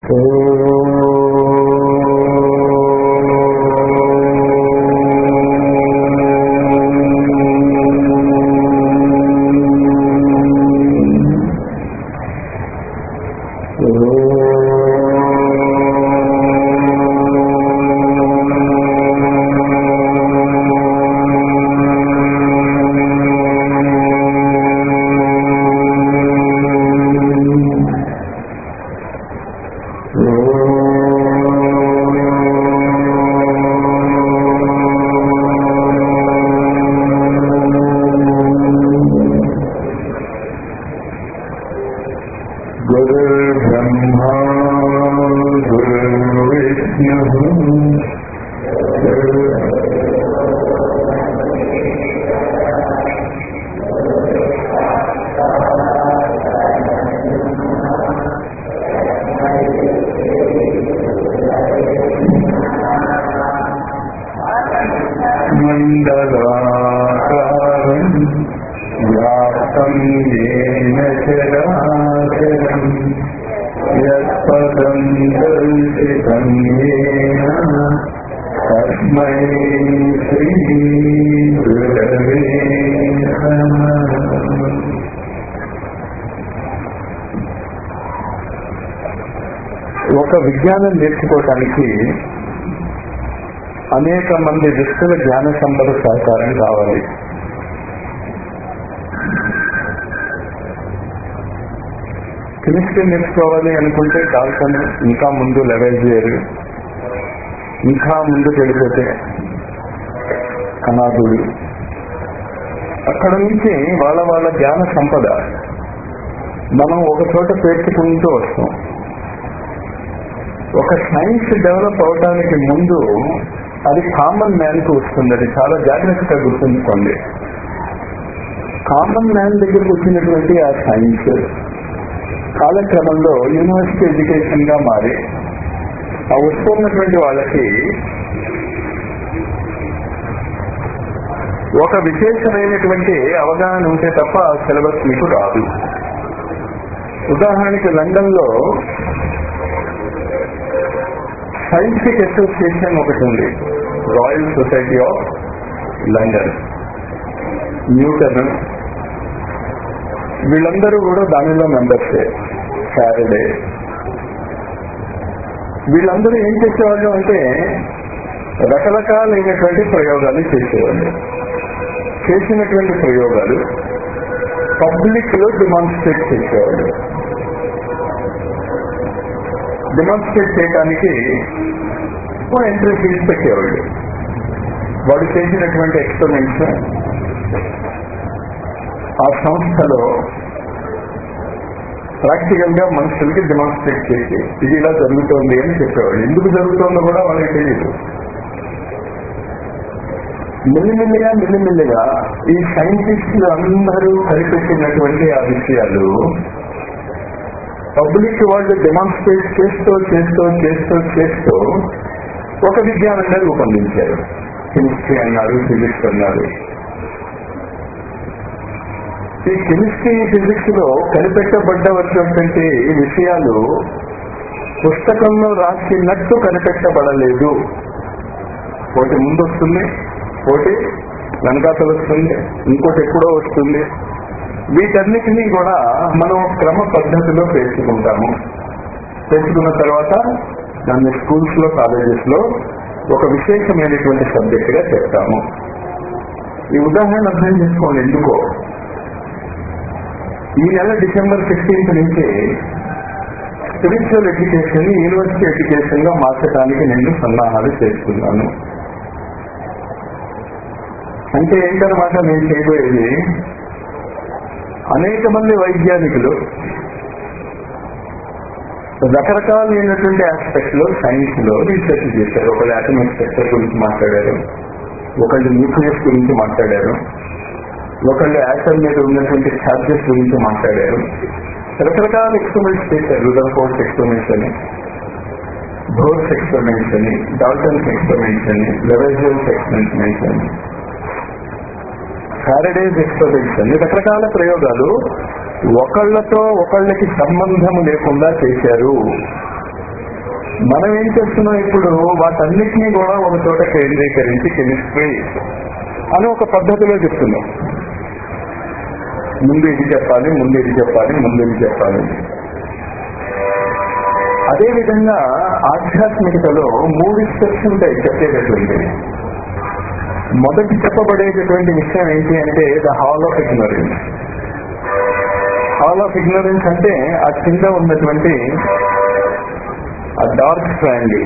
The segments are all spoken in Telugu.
गुरुर्ब्रह्मा गुरुर्विष्णुः मण्डलाकारम् व्याप्तं येन चराचरम् यत्पदं दर्शितं येन तस्मै श्रीगुरवे नमः ఒక విజ్ఞానం నేర్చుకోవటానికి అనేక మంది వ్యక్తుల జ్ఞాన సంపద సహకారం కావాలి కెమిస్ట్రీ నేర్చుకోవాలి అనుకుంటే డాల్టన్ ఇంకా ముందు లెవెల్ చేయరు ఇంకా ముందుకు వెళ్ళిపోతే అనాథుడు అక్కడ నుంచి వాళ్ళ వాళ్ళ జ్ఞాన సంపద మనం ఒక చోట పేర్చుకుంటూ వస్తాం ఒక సైన్స్ డెవలప్ అవడానికి ముందు అది కామన్ మ్యాన్ కు వస్తుంది అది చాలా జాగ్రత్తగా గుర్తుంచుకోండి కామన్ మ్యాన్ దగ్గరకు వచ్చినటువంటి ఆ సైన్స్ కాలక్రమంలో యూనివర్సిటీ ఎడ్యుకేషన్ గా మారి ఆ వస్తున్నటువంటి వాళ్ళకి ఒక విశేషమైనటువంటి అవగాహన ఉంటే తప్ప ఆ సిలబస్ మీకు రాదు ఉదాహరణకి లండన్ లో సైంటిఫిక్ అసోసియేషన్ ఒకటి ఉంది royal society of London Newton వీళ్ళందరూ కూడా దానిలో మెంబర్సే సాటర్డే వీళ్ళందరూ ఏం చేసేవాళ్ళు అంటే రకరకాలైనటువంటి ప్రయోగాలు చేసేవాళ్ళు చేసినటువంటి ప్రయోగాలు పబ్లిక్ లో డిమాన్స్ట్రేట్ చేసేవాళ్ళు డిమాన్స్ట్రేట్ చేయడానికి ఓ ఎంట్రీ ఫీజు పెట్టేవాళ్ళు వాడు చేసినటువంటి ఎక్స్పెరిమెంట్స్ ఆ సంస్థలో ప్రాక్టికల్ గా మనుషులకి డిమాన్స్ట్రేట్ చేసి ఇది ఇలా జరుగుతోంది అని చెప్పేవాళ్ళు ఎందుకు జరుగుతోందో కూడా వాళ్ళకి తెలియదు మెల్లిమెల్లిగా మెల్లిమెల్లిగా ఈ సైంటిస్టులు అందరూ కనిపెట్టినటువంటి ఆ విషయాలు పబ్లిక్ వాళ్ళు డెమాన్స్ట్రేట్ చేస్తూ చేస్తూ చేస్తూ చేస్తూ ఒక విజ్ఞానంగా రూపొందించారు కెమిస్ట్రీ అన్నారు ఫిజిక్స్ అన్నారు ఈ కెమిస్ట్రీ ఫిజిక్స్ లో కనిపెట్టబడ్డవటువంటి విషయాలు పుస్తకంలో రాసినట్టు కనిపెట్టబడలేదు ఒకటి ముందు వస్తుంది ఒకటి వెనకాతలు వస్తుంది ఇంకోటి ఎప్పుడో వస్తుంది వీటన్నిటినీ కూడా మనం క్రమ పద్ధతిలో పేర్చుకుంటాము పేర్చుకున్న తర్వాత దాన్ని స్కూల్స్ లో కాలేజెస్ లో ఒక విశేషమైనటువంటి సబ్జెక్ట్ గా చెప్తాము ఈ ఉదాహరణ అర్థం చేసుకోండి ఎందుకో ఈ నెల డిసెంబర్ ఫిఫ్టీన్త్ నుంచి స్పిరిచువల్ ఎడ్యుకేషన్ యూనివర్సిటీ ఎడ్యుకేషన్ గా మార్చడానికి నేను సన్నాహాలు చేస్తున్నాను అంటే ఏంటన్నమాట నేను చేయబోయేది అనేక మంది వైజ్ఞానికులు రకరకాలైనటువంటి ఆస్పెక్ట్ లో సైన్స్ లో రీసెర్చ్ చేశారు ఒకళ్ళు అటమిక్ స్ట్రక్చర్ గురించి మాట్లాడారు ఒకళ్ళు న్యూక్లియస్ గురించి మాట్లాడారు ఒకళ్ళు యాటమ్ మీద ఉన్నటువంటి ఛార్జెస్ గురించి మాట్లాడారు రకరకాల ఎక్స్పెరిమెంట్స్ చేశారు రుదర్ఫోర్డ్స్ ఎక్స్పెరిమెంట్స్ అని భోర్స్ ఎక్స్పెరిమెంట్స్ అని డాల్టన్స్ ఎక్స్పెరిమెంట్స్ అని లెవెజల్స్ ఎక్స్పెరిమెంట్స్ అని ఫ్యారడేస్ ఎక్స్పెరిమెంట్స్ అని రకరకాల ప్రయోగాలు ఒకళ్ళతో ఒకళ్ళకి సంబంధం లేకుండా చేశారు మనం ఏం చేస్తున్నాం ఇప్పుడు వాటన్నిటినీ కూడా ఒక చోట కేంద్రీకరించి కెమిస్ట్రీ అని ఒక పద్ధతిలో చెప్తున్నాం ముందు ఇది చెప్పాలి ముందు ఇది చెప్పాలి ముందు ఇది చెప్పాలి అదేవిధంగా ఆధ్యాత్మికతలో మూడు స్టెప్స్ ఉంటాయి చెప్పేటటువంటి మొదటి చెప్పబడేటటువంటి విషయం ఏంటి అంటే the hall of ignorance hall of ignorance అంటే ఆ కింద ఉన్నటువంటి ఆ డార్క్ స్ట్రాండ్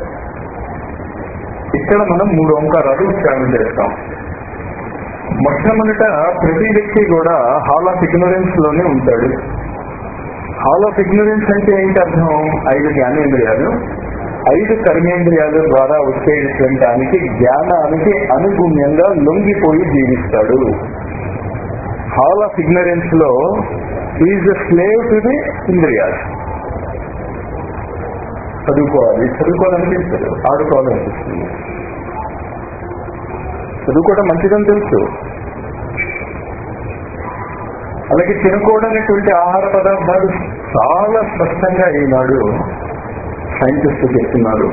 ఇక్కడ మనం మూడు ఓంకారాలు ఉచ్చారణ చేస్తాం మొట్టమొదట ప్రతి వ్యక్తి కూడా హాల్ ఆఫ్ ఇగ్నరెన్స్ లోనే ఉంటాడు హాల్ ఆఫ్ ఇగ్నరెన్స్ అంటే ఏంటి అర్థం ఐదు జ్ఞానేంద్రియాలు ఐదు కర్మేంద్రియాల ద్వారా వచ్చేటటువంటి దానికి జ్ఞానానికి అనుగుణ్యంగా లొంగిపోయి జీవిస్తాడు హాల్ ఆఫ్ ఇగ్నరెన్స్ లో is a slave to the ఇంద్రియాలు చదువుకోవాలి చదువుకోవాలనిపిస్తుంది ఆడుకోవాలనిపిస్తుంది చదువుకోవడం మంచిదని తెలుసు అలాగే తినకూడనటువంటి ఆహార పదార్థాలు చాలా స్పష్టంగా ఈనాడు సైంటిస్టులు చెప్తున్నారు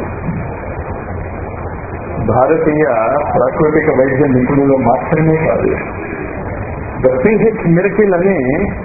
భారతీయ ప్రాకృతిక వైద్య నిపుణులు మాత్రమే కాదు ద పిహెచ్ మిరకిల్ అని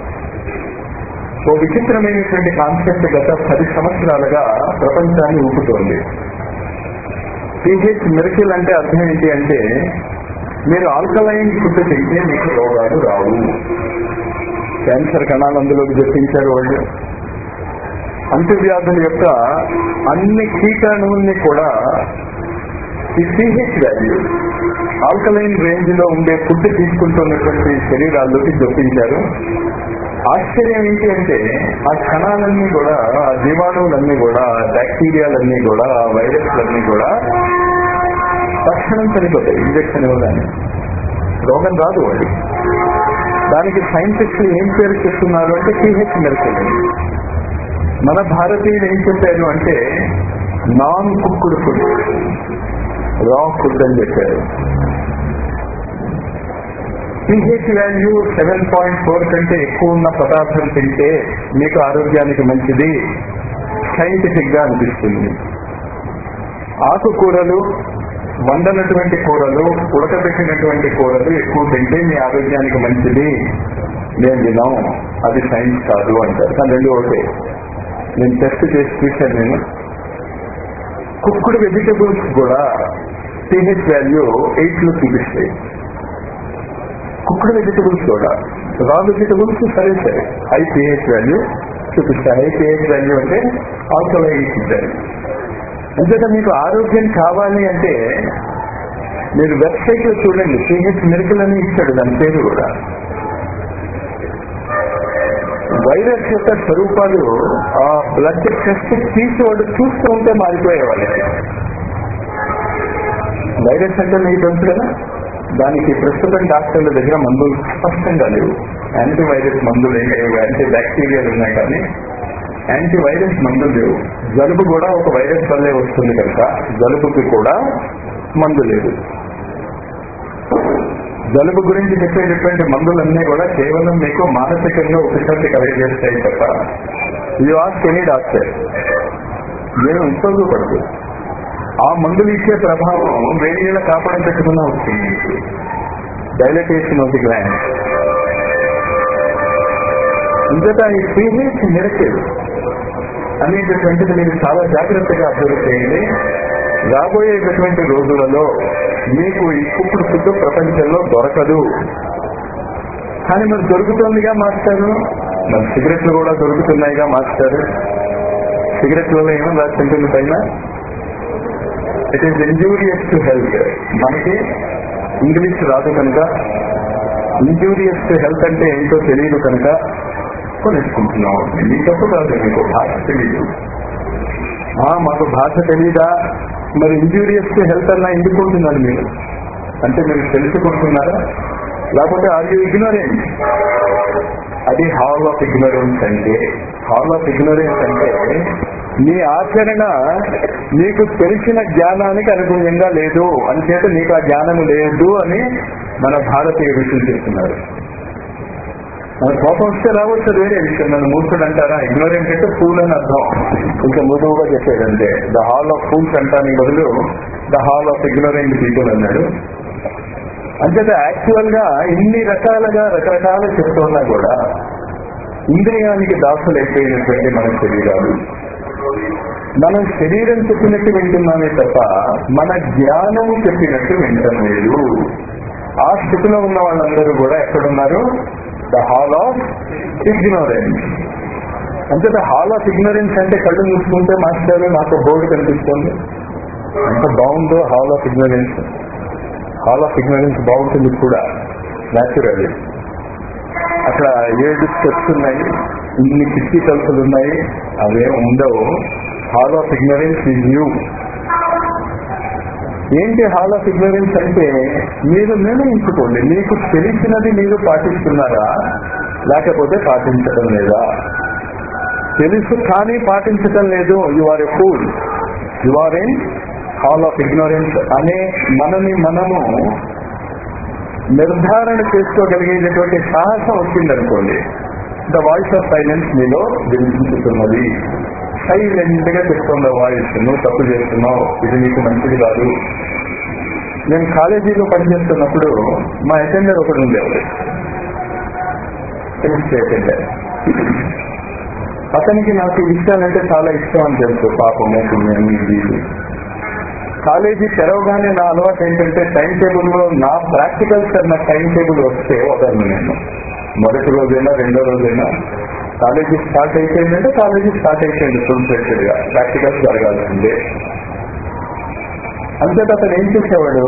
ఓ విచిత్రమైనటువంటి కాన్సెప్ట్ గత పది సంవత్సరాలుగా ప్రపంచాన్ని ఊపుతోంది పిహెచ్ మిరకిల్ అంటే అర్థం ఏంటి అంటే మీరు ఆల్కలైన్ ఫుడ్ తింటే మీకు రోగాలు రావు క్యాన్సర్ కణాలు అందులోకి జపించారు వాళ్ళు అంటువ్యాధుల యొక్క అన్ని కీటాణువుల్ని కూడా ఈ సిహెచ్ వాల్యూ ఆల్కలైన్ రేంజ్ లో ఉండే ఫుడ్ తీసుకుంటున్నటువంటి శరీరాల్లోకి జొప్పించారు ఆశ్చర్యం ఏంటి అంటే ఆ కణాలన్నీ కూడా ఆ జీవాణువులన్నీ కూడా బ్యాక్టీరియాలన్నీ కూడా ఆ వైరస్లన్నీ కూడా తక్షణం చనిపోతాయి ఇంజక్షన్ ఇవ్వగానే రోగం రాదు వాళ్ళు దానికి సైంటిస్టులు ఏం పేరు చెప్తున్నారు అంటే పిహెచ్ మెరకల్ మన భారతీయులు ఏం చెప్పారు అంటే non cooked food raw food అని చెప్పారు pH value seven point four కంటే ఎక్కువ ఉన్న పదార్థం తింటే మీకు ఆరోగ్యానికి మంచిది సైంటిఫిక్ గా అనిపిస్తుంది ఆకుకూరలు వండనటువంటి కూరలు ఉడకబెట్టినటువంటి కూరలు ఎక్కువ తింటే మీ ఆరోగ్యానికి మంచిది నేను వినాం అది సైన్స్ కాదు అంటారు కానీ రెండు ఒకటే నేను టెస్ట్ చేసి చూశాను నేను కుక్కుడు వెజిటబుల్స్ కూడా పిహెచ్ వాల్యూ ఎయిట్ లో చూపిస్తాయి కుక్కుడు వెజిటబుల్స్ కూడా రా వెజిటబుల్స్ సరే సరే హై పిహెచ్ వాల్యూ చూపిస్తాయి హై పిహెచ్ వాల్యూ అంటే ఆల్కలైన్ ఇచ్చారు అంతేత మీకు ఆరోగ్యం కావాలి అంటే మీరు వెబ్సైట్ లో చూడండి పిహెచ్ మెరుకులు అని ఇచ్చాడు దాని పేరు కూడా వైరస్ యొక్క స్వరూపాలు ఆ బ్లడ్ టెస్ట్ తీసి వాళ్ళు చూస్తూ ఉంటే మారిపోయే వాళ్ళకి వైరస్ అంటే మీకు తెలుసు కదా దానికి ప్రస్తుతం డాక్టర్ల దగ్గర మందులు స్పష్టంగా లేవు యాంటీవైరస్ మందులు ఏం లేవు యాంటీ బ్యాక్టీరియాలు ఉన్నాయి కానీ యాంటీవైరస్ మందులు లేవు జలుబు కూడా ఒక వైరస్ వల్లే వస్తుంది కనుక జలుబుకి కూడా మందు లేదు జలుబు గురించి చెప్పేటటువంటి మందులన్నీ కూడా కేవలం మీకు మానసికంగా ఉపశక్తి కలిగజేస్తాయి తప్ప యు ఆస్క్ ఎనీ డాక్టర్ నేను ఉపయోగపడదు ఆ మందులు ఇచ్చే ప్రభావం వేడి నీళ్ళ కాపాడం పెట్టుకున్నా వస్తుంది డైలటేషన్ ఆఫ్ ది గ్లాండ్ ఇంతటా ఈ పీహెచ్ మిరకేల్ అనేటటువంటిది మీరు చాలా జాగ్రత్తగా అబ్జర్వ్ చేయండి రాబోయేటటువంటి రోజులలో మీకు ఈ కుప్పుడు ఫుడ్ ప్రపంచంలో దొరకదు కానీ మరి దొరుకుతుందిగా మాస్టారు మరి సిగరెట్లు కూడా దొరుకుతున్నాయిగా మాస్టారు సిగరెట్లలో ఏమో రాసింటుంది పైన it is injurious to health మనకి ఇంగ్లీష్ రాదు కనుక ఇంజూరియస్ టు హెల్త్ అంటే ఏంటో తెలియదు కనుక కొనుక్కుంటున్నాం మీ తప్పు కాదు మీకు భాష తెలియదు ఆ, మాకు భాష తెలీదా మరి ఇంజూరియస్ టు హెల్త్ అన్నా ఎందుకు ఉంటున్నారు మీరు అంటే మీరు తెలుసుకుంటున్నారా లేకపోతే ఆర్ యూ ఇగ్నోరెంట్ అది హాల్ ఆఫ్ ఇగ్నోరెన్స్ అంటే హాల్ ఆఫ్ ఇగ్నోరెన్స్ అంటే నీ ఆచరణ నీకు తెలిసిన జ్ఞానానికి అనుగుణ్యంగా లేదు అంచేత నీకు ఆ జ్ఞానం లేదు అని మన భారతీయ ఋషులు చెప్తున్నారు మన కోపం వస్తే రావచ్చు అది వేరే విషయం నన్ను మూర్ఖుడు అంటారా ఇగ్నోరెంట్ అంటే ఫూల్ అని అర్థం కొంచెం మృదువుగా చెప్పేదంటే ద హాల్ ఆఫ్ ఫూల్స్ అంటానికి బదులు the hall of ignorant people అన్నాడు అంతేత యాక్చువల్ గా ఇన్ని రకాలుగా రకరకాల చెప్తున్నా కూడా ఇంద్రియానికి దాసులైపోయినటువంటి మన శరీరాలు మనం శరీరం చెప్పినట్టు వింటున్నామే తప్ప మన జ్ఞానం చెప్పినట్టు వింటం లేదు ఆ స్థితిలో ఉన్న వాళ్ళందరూ కూడా ఎక్కడున్నారు ద హాల్ ఆఫ్ ఇగ్నోరెన్స్ అంతేత హాల్ ఆఫ్ ఇగ్నోరెన్స్ అంటే కళ్ళు మూసుకుంటే మాస్టర్ నాకు బోర్డు కనిపిస్తుంది ఎంత బాగుందో hall of ignorance hall of ignorance బాగుంటుంది కూడా న్యాచురల్లీ అక్కడ ఏడు స్టెప్స్ ఉన్నాయి ఇన్ని కిటికీ తలుపులు ఉన్నాయి అవేం ఉండవు hall of ignorance is you ఏంటి హాల్ ఆఫ్ ఇగ్నరెన్స్ అంటే మీరు నిర్ణయించుకోండి మీకు తెలిసినది మీరు పాటిస్తున్నారా లేకపోతే పాటించడం లేదా తెలుసు కానీ పాటించడం లేదు you are a fool you are in hall of ignorance అనే మనని మనము నిర్ధారణ చేసుకోగలిగేటటువంటి సాహసం వచ్చిందనుకోండి ద వాయిస్ ఆఫ్ సైలెన్స్ మీలో వినిపించుతున్నది సైలెంట్ గా చెప్తున్న వాయిస్ నువ్వు తప్పు చేస్తున్నావు ఇది నీకు మంచిది కాదు నేను కాలేజీలో పనిచేస్తున్నప్పుడు మా అటెండర్ ఒకడు ఉండేవాడు కెమిస్ట్రీ అటెండర్ అతనికి నాకు ఈ విషయాలంటే చాలా ఇష్టం అని తెలుసు పాపము పుణ్యం ఇది కాలేజీ తెరవగానే నా అలవాటు ఏంటంటే టైం టేబుల్ లో నా ప్రాక్టికల్స్ నా టైం టేబుల్ వస్తే వదలను నేను మొదటి రోజైనా రెండో రోజైనా కాలేజీ స్టార్ట్ అయిపోయిందంటే కాలేజీ స్టార్ట్ అయిపోయింది ఫుల్ ఫ్లెక్టెడ్ గా ప్రాక్టికల్స్ జరగాల్సిందే అంతేత అతను ఏం చేసేవాడు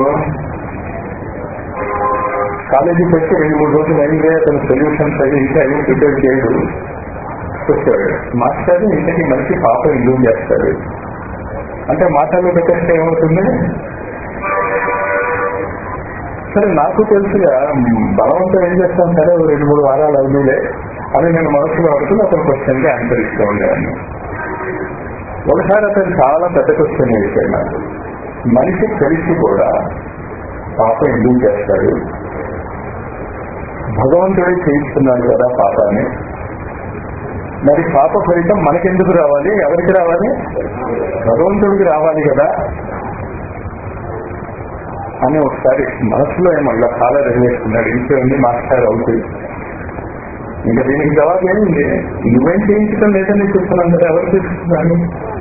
కాలేజీకి వచ్చి రెండు మూడు రోజులు అయిందే అతను సొల్యూషన్స్ అవి ఇంకా ఏం ప్రిపేర్ చేయడు వచ్చేవాడు మాస్టర్ ఇంతకి మంచి పాప ఇల్లు చేస్తాడు అంటే మాటల్లో పెట్టేస్తే ఏమవుతుంది సరే నాకు తెలుసుగా బలవంతం ఏం చేస్తాం సరే ఓ రెండు మూడు వారాలు అవునులే అని నేను మనసులో అనుకుని అతను క్వశ్చన్ కి ఆన్సర్ ఇస్తూ ఉండేవాడిని ఒకసారి అతను చాలా పెద్ద క్వశ్చన్ వేసాడు నాకు మనిషి తెలిసి కూడా పాప ఎందుకు చేస్తాడు భగవంతుడే చేయిస్తున్నాడు కదా పాపాన్ని మరి పాప ఫలితం మనకెందుకు రావాలి ఎవరికి రావాలి భగవంతుడికి రావాలి కదా అని ఒకసారి మనసులో ఏమన్నా చాలా రగిలేస్తున్నాడు ఇంకేముంది మాస్టర్ అవుతుంది ఇంకా దీనికి జవాబు ఏముంది నువ్వేం చేయించడం లేదని చెప్తున్నాను కదా ఎవరు చేస్తున్నాను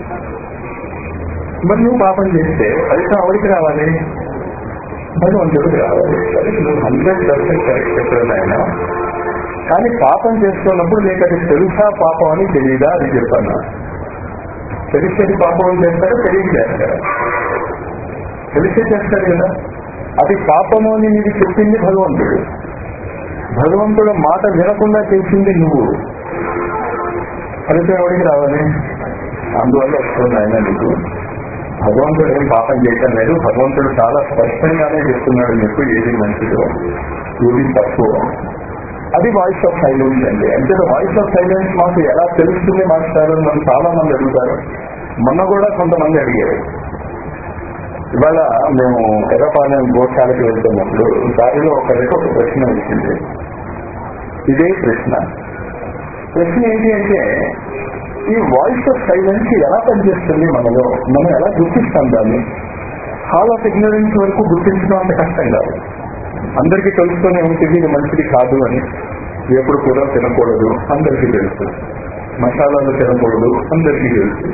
మరి నువ్వు పాపం చేస్తే ఫలితం ఎవరికి రావాలి భగవంతుడికి రావాలి సరే నువ్వు హండ్రెడ్ పర్సెంట్ కరెక్ట్ చెప్పడం ఆయన కానీ పాపం చేస్తున్నప్పుడు నీకు అది తెలుసా పాపం అని తెలియదా అది చెప్పాను తెలిసేది పాపం అని చేస్తారా తెలియదు చేస్తారా తెలిసే చేస్తారు కదా అది పాపము అని నీకు చెప్పింది భగవంతుడు భగవంతుడు మాట వినకుండా చేసింది నువ్వు ఫలితం ఎవరికి రావాలి అందువల్ల వస్తుంది ఆయన నీకు భగవంతుడు ఏం పాపం చేయటం లేదు భగవంతుడు చాలా స్పష్టంగానే చెప్తున్నాడు నీకు ఏది మంచిదో ఏది తక్కువ అది వాయిస్ ఆఫ్ సైలెన్స్ అండి అంటే వాయిస్ ఆఫ్ సైలెన్స్ మాకు ఎలా తెలుస్తుంది మాస్టర్ అని మనం చాలా మంది అడుగుతారు మొన్న కూడా కొంతమంది అడిగారు ఇవాళ మేము ఎర్రపాలెం గోశాలకు వెళ్తున్నప్పుడు దారిలో ఒకరికి ఒక ప్రశ్న వచ్చింది ఇదే ప్రశ్న ప్రశ్న ఏంటి అంటే ఈ వాయిస్ ఆఫ్ సైలెన్స్ ఎలా పనిచేస్తుంది మనలో మనం ఎలా గుర్తిస్తాం దాన్ని హాల్ ఆఫ్ ఇగ్నరెన్స్ వరకు గుర్తించడం అంత కష్టం కాదు అందరికీ తెలుసుకునే ఉంటుంది ఇది మంచిది కాదు అని ఎప్పుడు కూడా తినకూడదు అందరికీ తెలుసు మసాలాలు తినకూడదు అందరికీ తెలుసు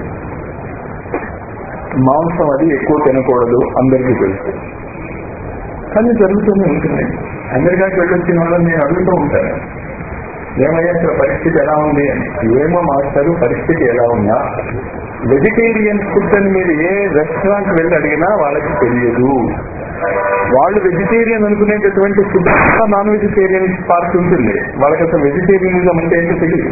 మాంసం అది ఎక్కువ తినకూడదు అందరికీ తెలుసు కానీ జరుగుతూనే ఉంటుంది అమెరికాకి వెళ్ళొచ్చిన వాళ్ళని నేను అడుగుతూ ఉంటాను ఏమయ్యా ఇక్కడ పరిస్థితి ఎలా ఉంది అని ఏమో మాస్టారు పరిస్థితి ఎలా ఉన్నా వెజిటేరియన్ ఫుడ్ అని మీరు ఏ రెస్టారెంట్ వెళ్ళి అడిగినా వాళ్ళకి తెలియదు వాళ్ళు వెజిటేరియన్ అనుకునేటటువంటి ఫుడ్ నాన్ వెజిటేరియన్ పార్ట్ ఉంటుంది వాళ్ళకి అసలు వెజిటేరియనిజం అంటే ఏంటో తెలియదు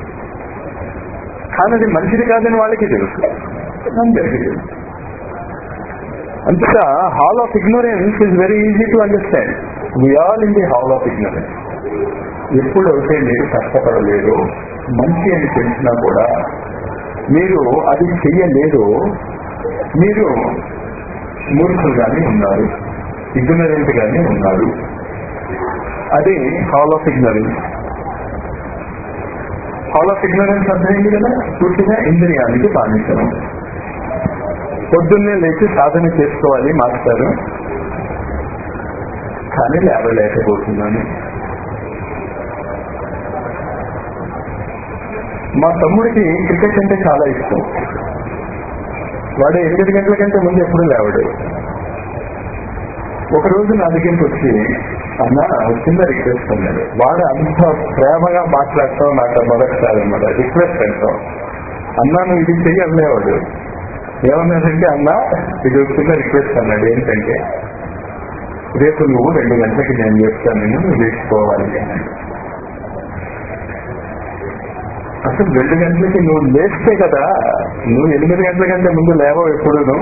కానీ అది మంచిది కాదని వాళ్ళకి తెలుసు అందరికీ తెలుసు అంతటా hall of ignorance is very easy to understand we all in the hall of ignorance ఎప్పుడైతే మీరు కష్టపడలేదు మంచి అని తెలిసినా కూడా మీరు అది చెయ్యలేదు మీరు మూర్ఖులుగానే ఉన్నారు ఇగ్నరెంట్ గానే ఉన్నారు అది hall of ignorance hall of ignorance అర్థమైంది కదా పూర్తిగా ఇంద్రియానికి బాధించడం పొద్దున్నే లేచి సాధన చేసుకోవాలి మాస్టారు కానీ లేవలేకపోతున్నాను మా తమ్ముడికి క్రికెట్ అంటే చాలా ఇష్టం వాడు ఎనిమిది గంటల కంటే ముందు ఎప్పుడు లేవడు ఒక రోజు నా దగ్గరికి వచ్చి అన్న చిన్న రిక్వెస్ట్ అన్నాడు వాడు అంత ప్రేమగా మాట్లాడతాం నాకు మొదటిసారి అనమాట రిక్వెస్ట్ అంటాం అన్నా నువ్వు ఇది చెయ్యి అనేవాడు ఏమన్నాడంటే అన్న ఇది ఒక చిన్న రిక్వెస్ట్ అన్నాడు ఏంటంటే రేపు నువ్వు రెండు గంటలకి నేను చెప్తాను నేను నువ్వు లేచిపోవాలి అన్నాడు అసలు రెండు గంటలకి నువ్వు లేస్తే కదా నువ్వు ఎనిమిది గంటల కంటే ముందు లేవవు ఎప్పుడు నువ్వు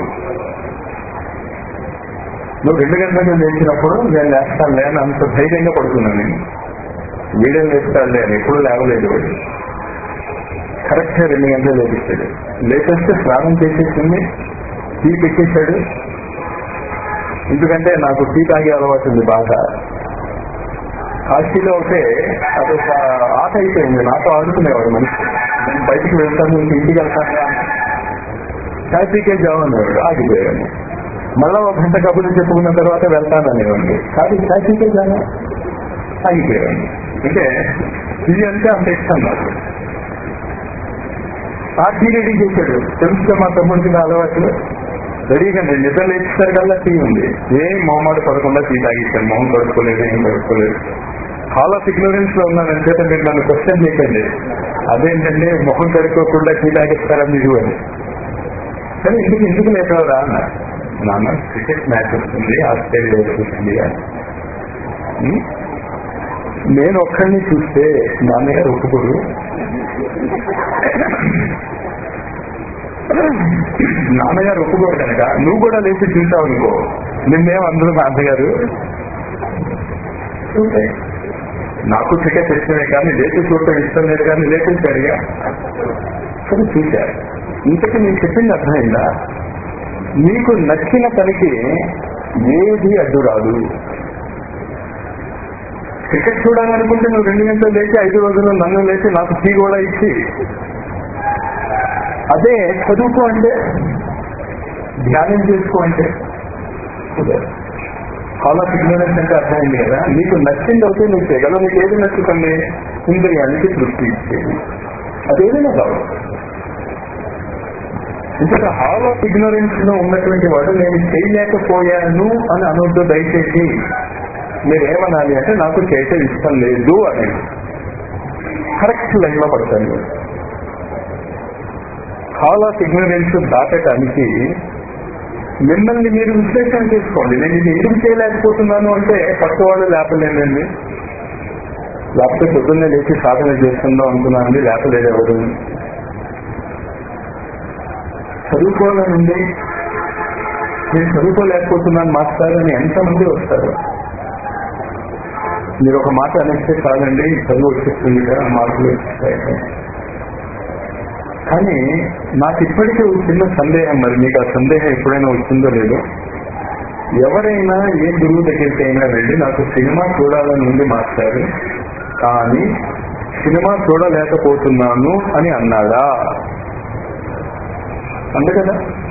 నువ్వు రెండు గంటలకు లేచినప్పుడు నేను లేస్తాను లేని అంత ధైర్యంగా పడుతున్నాను నేను వీడియో లేస్తాను అని ఎప్పుడు లేవలేదు వాడు కరెక్ట్ గా రెండు గంటలు లేపిస్తాడు లేచేస్తే స్నానం చేసేసింది టీ పెట్టేశాడు ఎందుకంటే నాకు టీ తాగే అలవాటు ఉంది బాగా కాశీలో అయితే అదొక ఆట అయిపోయింది నాతో ఆడుకునేవాడు మనిషి నేను బయటికి వెళ్తాను ఇంక ఇంటికి వెళ్తాను కాశీకే జావనేవాడు ఆగిపోయాను మళ్ళా ఒక గంట కబుర్లు చెప్పుకున్న తర్వాత వెళ్తాను అనేవాడిని కాదు కాశీకే జానా ఆగిపోయాను అంటే ఇది అంటే అంత ఇష్టం నాకు ఆ టీ రెడీ చేశాడు తెలుసుగా మా తమ్ముడికి నా అలవాట్లు రెడీగా నేను నిద్ర లేచేసరి కల్లా టీ ఉంది ఏం మొహమాట పడకుండా టీ తాగిస్తాను మొహం కడుక్కోలేదు ఏం కడుక్కోలేదు హాల్ ఆఫ్ ఇగ్నోరెన్స్ లో ఉన్నాను చేత మీరు నన్ను క్వశ్చన్ చేయకండి అదేంటంటే మొహం కడుక్కోకుండా టీ తాగిస్తారా మీరు అని కానీ ఇంటికి ఎందుకు లేకరా అన్న నాన్న క్రికెట్ మ్యాచ్ వస్తుంది ఆస్ట్రేలియా వర్సెస్ ఇండియా ఉం? నేను ఒక్కడిని చూస్తే నాన్నగారు ఒప్పుకోడు నాన్నగారు ఒప్పుకోరు కనుక నువ్వు కూడా లేచి చూసావు అనుకో నిన్నేం అందరూ నాన్నగారు చూస్తే నాకు టికెట్ ఇష్టమే కానీ లేచి చూడటం ఇష్టం లేదు కానీ లేచేసాడుగా సరే చూశారు ఇంతకీ నేను చెప్పింది అర్థమైందా నీకు నచ్చిన పనికి ఏది అడ్డు రాదు క్రికెట్ చూడాలనుకుంటే నువ్వు రెండు గంటలు లేచి ఐదు రోజులు నన్ను లేచి నాకు టీ కూడా ఇచ్చి అదే చదువుకో అంటే ధ్యానం చేసుకో అంటే హాల్ ఆఫ్ ఇగ్నోరెన్స్ అంటే అర్థమైంది కదా నీకు నచ్చింది అవుతే నువ్వు చేయగలవు నీకు ఏది నచ్చుతుంది ఇంద్రియానికి తృప్తి ఇచ్చేది అదేదైనా కావచ్చు ఇంకొక హాల్ ఆఫ్ ఇగ్నోరెన్స్ లో ఉన్నటువంటి వాడు నేను చేయలేకపోయాను అని అనొద్దు దయచేసి మీరు ఏమనాలి అంటే నాకు చేయటం ఇష్టం లేదు అని కరెక్ట్ లైన్ లో పడతాను హాల్ ఆఫ్ ఇగ్నోరెన్స్ దాటడానికి మిమ్మల్ని మీరు విశ్లేషణ చేసుకోండి నేను ఇది ఎందుకు చేయలేకపోతున్నాను అంటే పక్క వాళ్ళు లేపలేదండి లేకపోతే పొద్దున్నే లేచి సాధన చేస్తుందాం అనుకున్నానండి లేపలేదు ఎవరు చదువుకోవాలనుంది నేను చదువుకోలేకపోతున్నాను మాస్టర్ అని ఎంతమంది వస్తారు మీరు ఒక మాట అనేస్తే కాదండి చదువు వచ్చేస్తుంది కదా మార్కులు వచ్చేస్తాయి కానీ నాకు ఇప్పటికీ ఒక చిన్న సందేహం మరి మీకు ఆ సందేహం ఎప్పుడైనా వచ్చిందో లేదో ఎవరైనా ఏ గురువు దగ్గరికి అయినా వెళ్ళి నాకు సినిమా చూడాలని ఉంది మాస్టర్ కానీ సినిమా చూడలేకపోతున్నాను అని అన్నాడా అంతే కదా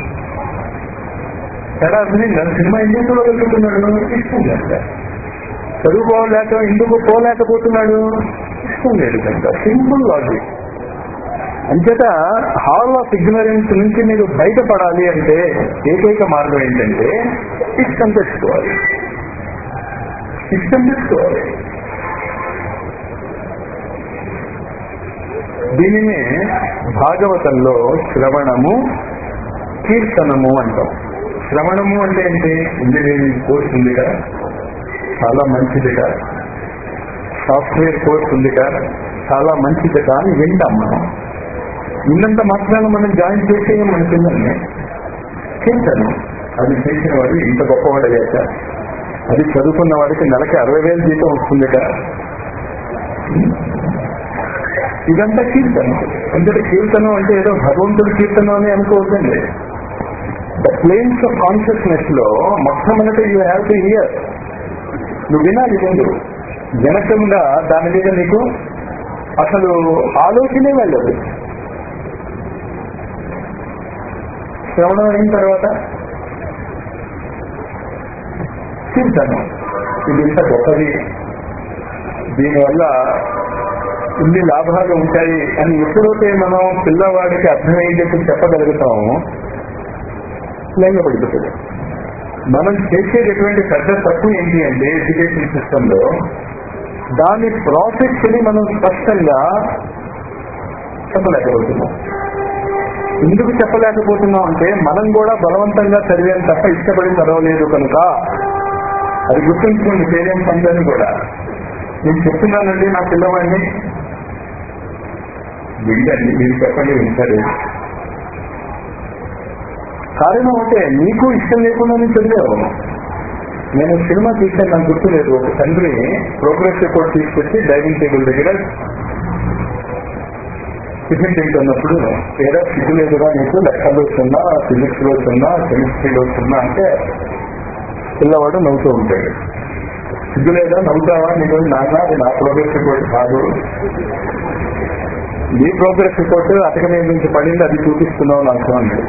ఎలా అర్థమైందా సినిమా ఎందుకు చూడగలుగుతున్నాడు ఇష్టం లేక చదువుకోలేక ఎందుకు పోలేకపోతున్నాడు ఇష్టం లేదు కనుక సింపుల్ లాజిక్ అంచేత హాల్ ఆఫ్ ఇగ్నరెన్స్ నుంచి మీరు బయటపడాలి అంటే ఏకైక మార్గం ఏంటంటే ఇష్టం తెచ్చుకోవాలి ఇష్టం తెచ్చుకోవాలి దీనినే భాగవతంలో శ్రవణము కీర్తనము అంటాం శ్రవణము అంటే ఏంటి ఇంజనీరింగ్ కోర్స్ ఉందిగా చాలా మంచిదిగా సాఫ్ట్వేర్ కోర్స్ ఉందిగా చాలా మంచిదిగా అని వింటాం మనం విన్నంత మాత్రాన మనం జాయిన్ చేసే మన పిల్లల్ని కీర్తనం అది చేసిన వాడు ఇంత గొప్పవాడు అయ్యాక అది చదువుకున్న వాడికి నెలకి అరవై వేలు జీతం వస్తుందిగా ఇదంతా కీర్తనం అంటే కీర్తనం అంటే ఏదో భగవంతుడి కీర్తనం అని అనుకోవద్దండి ద ప్లేన్స్ ఆఫ్ కాన్షియస్నెస్ లో మొట్టమొదటి యూ హ్యావ్ టు హియర్ నువ్వు వినాలి ముందు వినకుండా దాని మీద నీకు అసలు ఆలోచనే వెళ్ళదు శ్రవణం అయిన తర్వాత చింతనం ఇది ఇంత గొప్పది దీనివల్ల ఇన్ని లాభాలు ఉంటాయి అని ఎప్పుడైతే మనం పిల్లవాడికి అర్థమయ్యేటట్టు చెప్పగలుగుతామో పడిపోతుంది మనం చేసేటటువంటి పెద్ద తప్పు ఏంటి అంటే ఎడ్యుకేషన్ సిస్టమ్ లో దాని ప్రాసెస్ ని మనం స్పష్టంగా చెప్పలేకపోతున్నాం ఎందుకు చెప్పలేకపోతున్నాం అంటే మనం కూడా బలవంతంగా చదివాం తప్ప ఇష్టపడి చదవలేదు కనుక అది గుర్తుంచుకోండి పేరెంట్స్ అందరినీ కూడా నేను చెప్తున్నానండి నా పిల్లవాడిని వింటండి మీరు చెప్పండి వింటారు కారణం అంటే నీకు ఇష్టం లేకుండా నేను చదివావు నేను సినిమా చూసాను నాకు గుర్తులేదు ఒక తండ్రి ప్రోగ్రెస్ రిపోర్ట్ తీసుకొచ్చి డైనింగ్ టేబుల్ దగ్గర టిఫిన్ తింటున్నప్పుడు ఏదో సిగ్గు లేదుగా నీకు లెక్కలు వస్తున్నా ఫిజిక్స్ లో వస్తున్నా కెమిస్ట్రీలో వస్తున్నా అంటే పిల్లవాడు నవ్వుతూ ఉంటాడు సిగ్గు లేదా నవ్వుతావా నీకు నాన్న అది నా ప్రోగ్రెస్ రిపోర్ట్ కాదు నీ ప్రోగ్రెస్ రిపోర్ట్ అతక మీద నుంచి పడింది అది చూపిస్తున్నావు నాకు అన్నాడు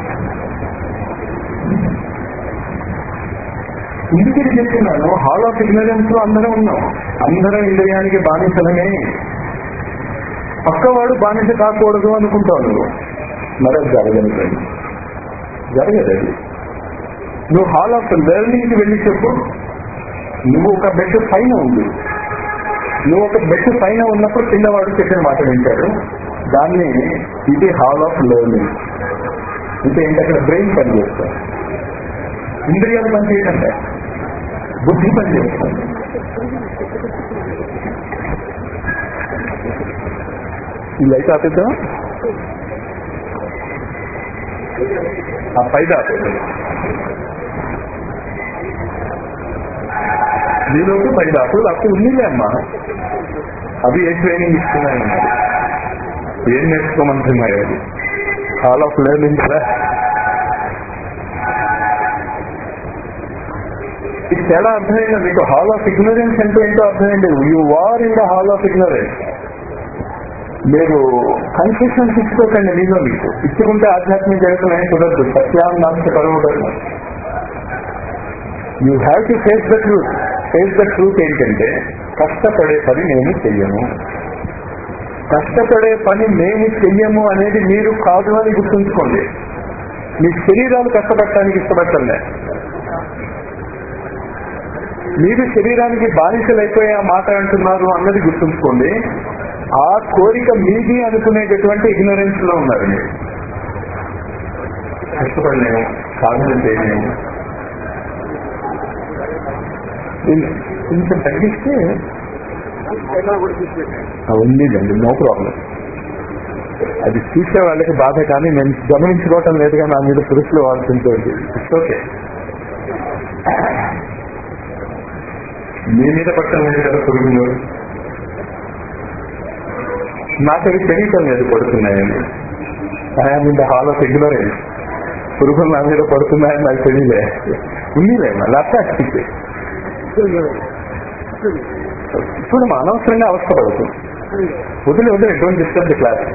ఇందుకు ఇది చెప్తున్నాను హాల్ ఆఫ్ ఇగ్నరెన్స్ లో అందరం ఉన్నాం అందరం ఇంద్రియానికి బానిసలమే పక్కవాడు బానిస కాకూడదు అనుకుంటావు నువ్వు మరి అది జరగదు జరగదు అది నువ్వు హాల్ ఆఫ్ లెర్నింగ్ కి వెళ్ళి చెప్పు నువ్వు ఒక బెడ్ పైన ఉంది నువ్వు ఒక బెడ్ పైన ఉన్నప్పుడు చిన్నవాడు చెప్పిన మాట వింటాడు దాన్ని ఇది హాల్ ఆఫ్ లెర్నింగ్ అంటే ఏంటి అక్కడ బ్రెయిన్ పనిచేస్తాం ఇంద్రియాలు పనిచేయటంటే బుద్ధి పనిచేస్తుంది ఈ లైట్ ఆపేద్దాం ఆ పైద ఆపేద్దాం దీనిలోకి పైద ఆపు అప్పుడు ఉందిలే అమ్మా అవి ఏ ట్రైనింగ్ ఇస్తున్నాయి ఏం నేర్చుకోమంటున్నాయి అది హాల్ ఆఫ్ లెర్నింగ్ కదా ఇది చాలా అర్థమైంది మీకు హాల్ ఆఫ్ ఇగ్నరెన్స్ అంటే ఏంటో అర్థమైంది you are in the hall of ignorance మీరు కన్ఫ్యూషన్స్ ఇచ్చుకోకండి మీలో మీకు ఇచ్చుకుంటే ఆధ్యాత్మిక జగత్తులు ఏం కుదరదు సత్యాన్ని కలవకూడదు you have to face the truth face the truth ఏంటంటే కష్టపడే పని నేను చెయ్యను కష్టపడే పని మేము చెయ్యము అనేది మీరు కాదు అని గుర్తుంచుకోండి మీ శరీరాలు కష్టపడటానికి ఇష్టపడటంలే మీరు శరీరానికి బానిసలైపోయే ఆ మాట అంటున్నారు అన్నది గుర్తుంచుకోండి ఆ కోరిక మీది అనుకునేటటువంటి ఇగ్నరెన్స్ లో ఉన్నారు మీరు కష్టపడలేము సాధన చేయలేము కొంచెం తగ్గిస్తే ఉందిలేండి నో ప్రాబ్లం అది చూసే వాళ్ళకి బాధ కానీ నేను గమనించుకోవటం లేదుగా నా మీద పురుషులు వాడుతుంటుంది ఇట్స్ ఓకే మీ మీద పట్టడం లేదు కదా పురుగులు నాకు అవి తెలియటం లేదు పడుతున్నాయని I'm in the hall of ignorance పురుగులు నా మీద పడుతున్నాయని నాకు తెలియలే ఉందిలే లాప్టాప్ ఇప్పుడు మనం అనవసరంగా అవస్థ పడుతుంది వదిలి వదిలి డోంట్ డిస్టర్బ్ ది క్లాస్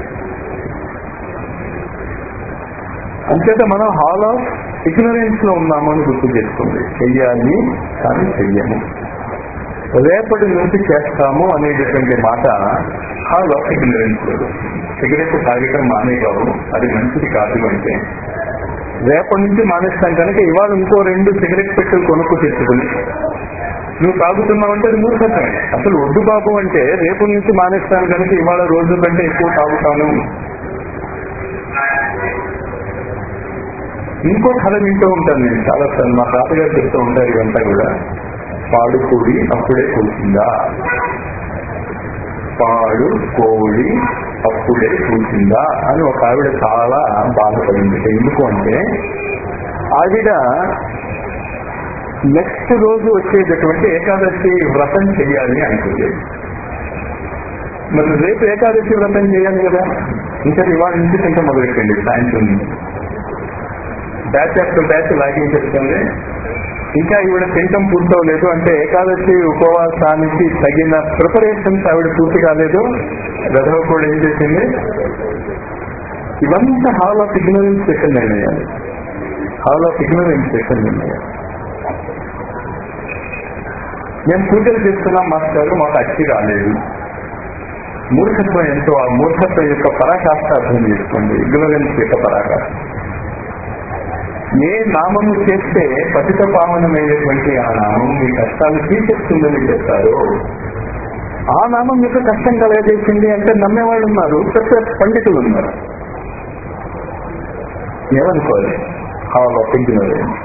అంచేత మనం హాల్ ఆఫ్ ఇగ్నరెన్స్ లో ఉన్నాము అని గుర్తు చేసుకోండి చెయ్యాలి కానీ చెయ్యము రేపటి నుంచి చేస్తాము అనేటటువంటి మాట హాల్ ఆఫ్ ఇగ్నరెన్స్ సిగరెట్ తాగటం మానేయబాబు అది మంచిది కాదు అంటే రేపటి నుంచి మానేస్తాం కనుక ఇవాళ ఇంకో రెండు సిగరెట్ పెట్టెలు కొనుక్కు తెచ్చుకుని నువ్వు తాగుతున్నావు అంటే అది మూర్ఖత్వమే అసలు వద్దు బాబు అంటే రేపు నుంచి మానేస్తాను కనుక ఇవాళ రోజు కంటే ఎక్కువ తాగుతాను ఇంకో కథ వింటూ ఉంటాను నేను చాలా సార్లు మా తాతగారు చెప్తూ ఉంటారు ఇవంతా కూడా పాడు కోడి అప్పుడే కూర్చుందా పాడు కోడి అప్పుడే కూర్చుందా అని ఒక ఆవిడ చాలా బాధపడింది ఎందుకు అంటే ఆవిడ నెక్స్ట్ రోజు వచ్చేటటువంటి ఏకాదశి వ్రతం చేయాలి అనుకుంది మరి రేపు ఏకాదశి వ్రతం చేయాలి కదా ఇంకా ఇవాళ నుంచి ఇంకా మొదలెట్టండి సాయంత్రం నుంచి బ్యాచ్ ఆఫ్టర్ బ్యాచ్ లాగింగ్ చెప్తుంది ఇంకా ఈవిడ తింటం పూర్తవలేదు అంటే ఏకాదశి ఉపవాసానికి తగిన ప్రిపరేషన్స్ ఆవిడ పూర్తి కాలేదు రథవ కూడా ఏం చేసింది ఇవంతా హాల్ ఆఫ్ ఇగ్నోరెన్స్ సెషన్ నిర్ణయాలు హాల్ ఆఫ్ ఇగ్నోరెన్స్ సెషన్ నిర్ణయాలు మేము పూజలు చేస్తున్నాం మాస్టర్ మాకు అచ్చి రాలేదు మూర్ఖత్వం ఎంతో ఆ మూర్ఖత్వం యొక్క పరాకాష్ట అర్థం చేసుకోండి ఇగ్నోరెన్స్ యొక్క పరాకాష్ట ఏ నామము చేస్తే పతిత పావనమైనటువంటి ఆ నామం మీ కష్టాలు తీసేస్తుందని చెప్తారు ఆ నామం యొక్క కష్టం కలగజేసింది అంటే నమ్మేవాళ్ళు ఉన్నారు పెద్ద పండితులు ఉన్నారు ఏమనుకోవాలి హాల్ ఆఫ్ ఇగ్నోరెన్స్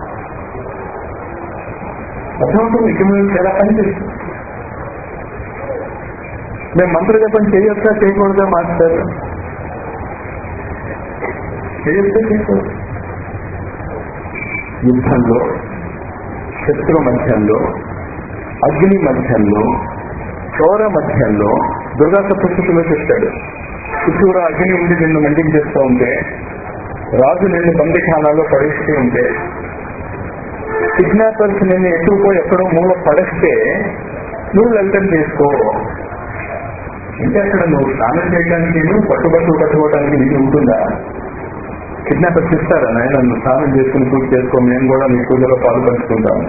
అర్థమవుతుంది ఇగ్నోరెన్స్ ఎలా పనిచేస్తుంది మేము మంత్ర జపం చేయొచ్చా చేయకూడదా మాస్టర్ చేయొచ్చా చేయకూడదు యుద్ధంలో శత్రు మధ్యంలో అగ్ని మధ్యంలో చోర మధ్యంలో దుర్గా సప్తశతిలో చెప్తాడు చుట్టూరా అగ్ని ఉండి నిన్ను మండించేస్తూ ఉంటే రాజు నిన్ను బందిఖానాలో పడేస్తూ ఉంటే కిడ్నాపర్స్ నిన్ను ఎత్తుకుపోయి ఎక్కడో మూల పడేస్తే నువ్వు లలితం చేసుకో ఇంకా అక్కడ నువ్వు స్నానం చేయడానికి నువ్వు పట్టుబట్టు కట్టుకోవడానికి నీకు ఉంటుందా కిడ్నాపర్స్ ఇస్తారా నాయన నన్ను స్నానం చేసుకుని పూజ చేసుకో మేము కూడా నీ పూజలో పాలు పంచుకుంటాము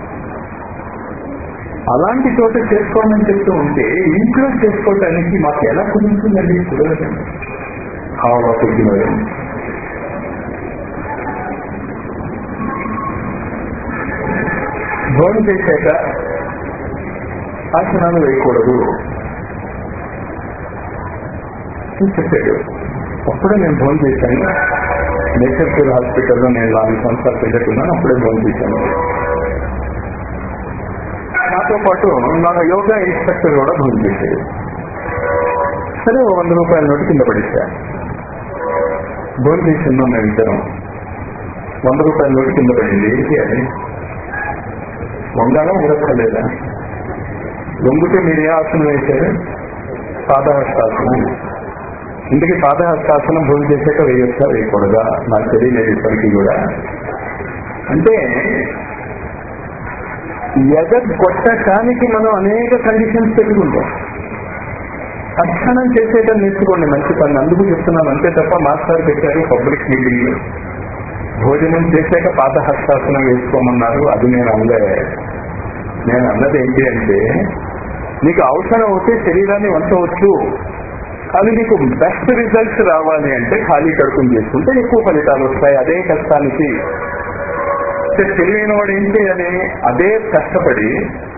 అలాంటి చోట చేసుకోమని చెప్తూ ఉంటే ఇంట్లో చేసుకోవడానికి మాకు ఎలా కుదురుతుందండి కుదరదు హావ్ ఆఫ్ ఇగ్నోరెన్స్ భోజనం చేశాక ఆసనాలు వేయకూడదు అని చెప్పాడు అప్పుడే నేను ఫోన్ చేశాను నేచర్ కేర్ హాస్పిటల్లో నేను నాలుగు సంవత్సరాలు పెట్టుకున్నాను అప్పుడే ఫోన్ చేశాను నాతో పాటు నా యోగా ఇన్స్ట్రక్టర్ కూడా ఫోన్ చేశాడు సరే ఓ వంద రూపాయల నోటు కింద పడేసా ఫోన్ చేసి ఉన్నాం మేము ఇద్దరం వంద రూపాయల నోటు కింద పడింది ఏంటి అది వంగాలా ఉడక్కలేదా వంగితే మీరు ఏ ఆసనం వేశారు పాదహస్తాసనం ఇందుకే పాదహస్తాసనం భూమి చేశాక వేయొచ్చా వేయకూడదా నాకు తెలియలేదు ఇప్పటికీ కూడా అంటే ఎగగొట్టడానికి మనం అనేక కండిషన్స్ పెట్టుకుంటాం తక్షణం చేసేయడం నేర్చుకోండి మంచి పని అందుకు చెప్తున్నాను అంతే తప్ప మాస్టర్ పెట్టారు పబ్లిక్ మీటింగ్ భోజనం చేశాక పాదహస్తాసనం వేసుకోమన్నారు అది నేను అనలే నేను అన్నది ఏంటి అంటే నీకు అవసరం అవుతే శరీరాన్ని వంచవచ్చు కానీ నీకు బెస్ట్ రిజల్ట్స్ రావాలి అంటే ఖాళీ కడుపుని చేసుకుంటే ఎక్కువ ఫలితాలు వస్తాయి అదే కష్టానికి తెలివైన వాడు ఏం చేయాలి అదే కష్టపడి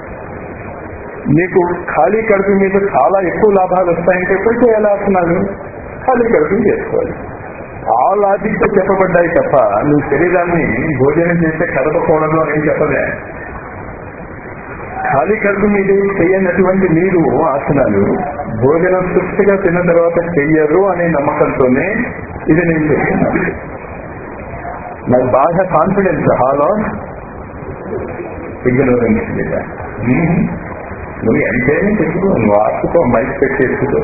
నీకు ఖాళీ కడుపు మీద చాలా ఎక్కువ లాభాలు వస్తాయంటే ఎప్పుడు చేయాలి ఆసనాలు ఖాళీ కడుపుని చేసుకోవాలి ఆ లాజిక్ తో చెప్పబడ్డాయి తప్ప నువ్వు శరీరాన్ని భోజనం చేస్తే కదపకూడదు అని చెప్పలే ఖాళీ కడుపు మీద చెయ్యనటువంటి మీరు ఆసనాలు భోజనం తృప్తిగా తిన్న తర్వాత చెయ్యరు అనే నమ్మకంతోనే ఇది నేను చెప్తున్నాను నాకు బాగా కాన్ఫిడెన్స్ హాల్ ఆఫ్ ఇగ్నోరెన్స్ మీద నువ్వు ఎంతైనా చెప్పుకో నువ్వు ఆర్చుకో మైక్ పెట్టేసుకో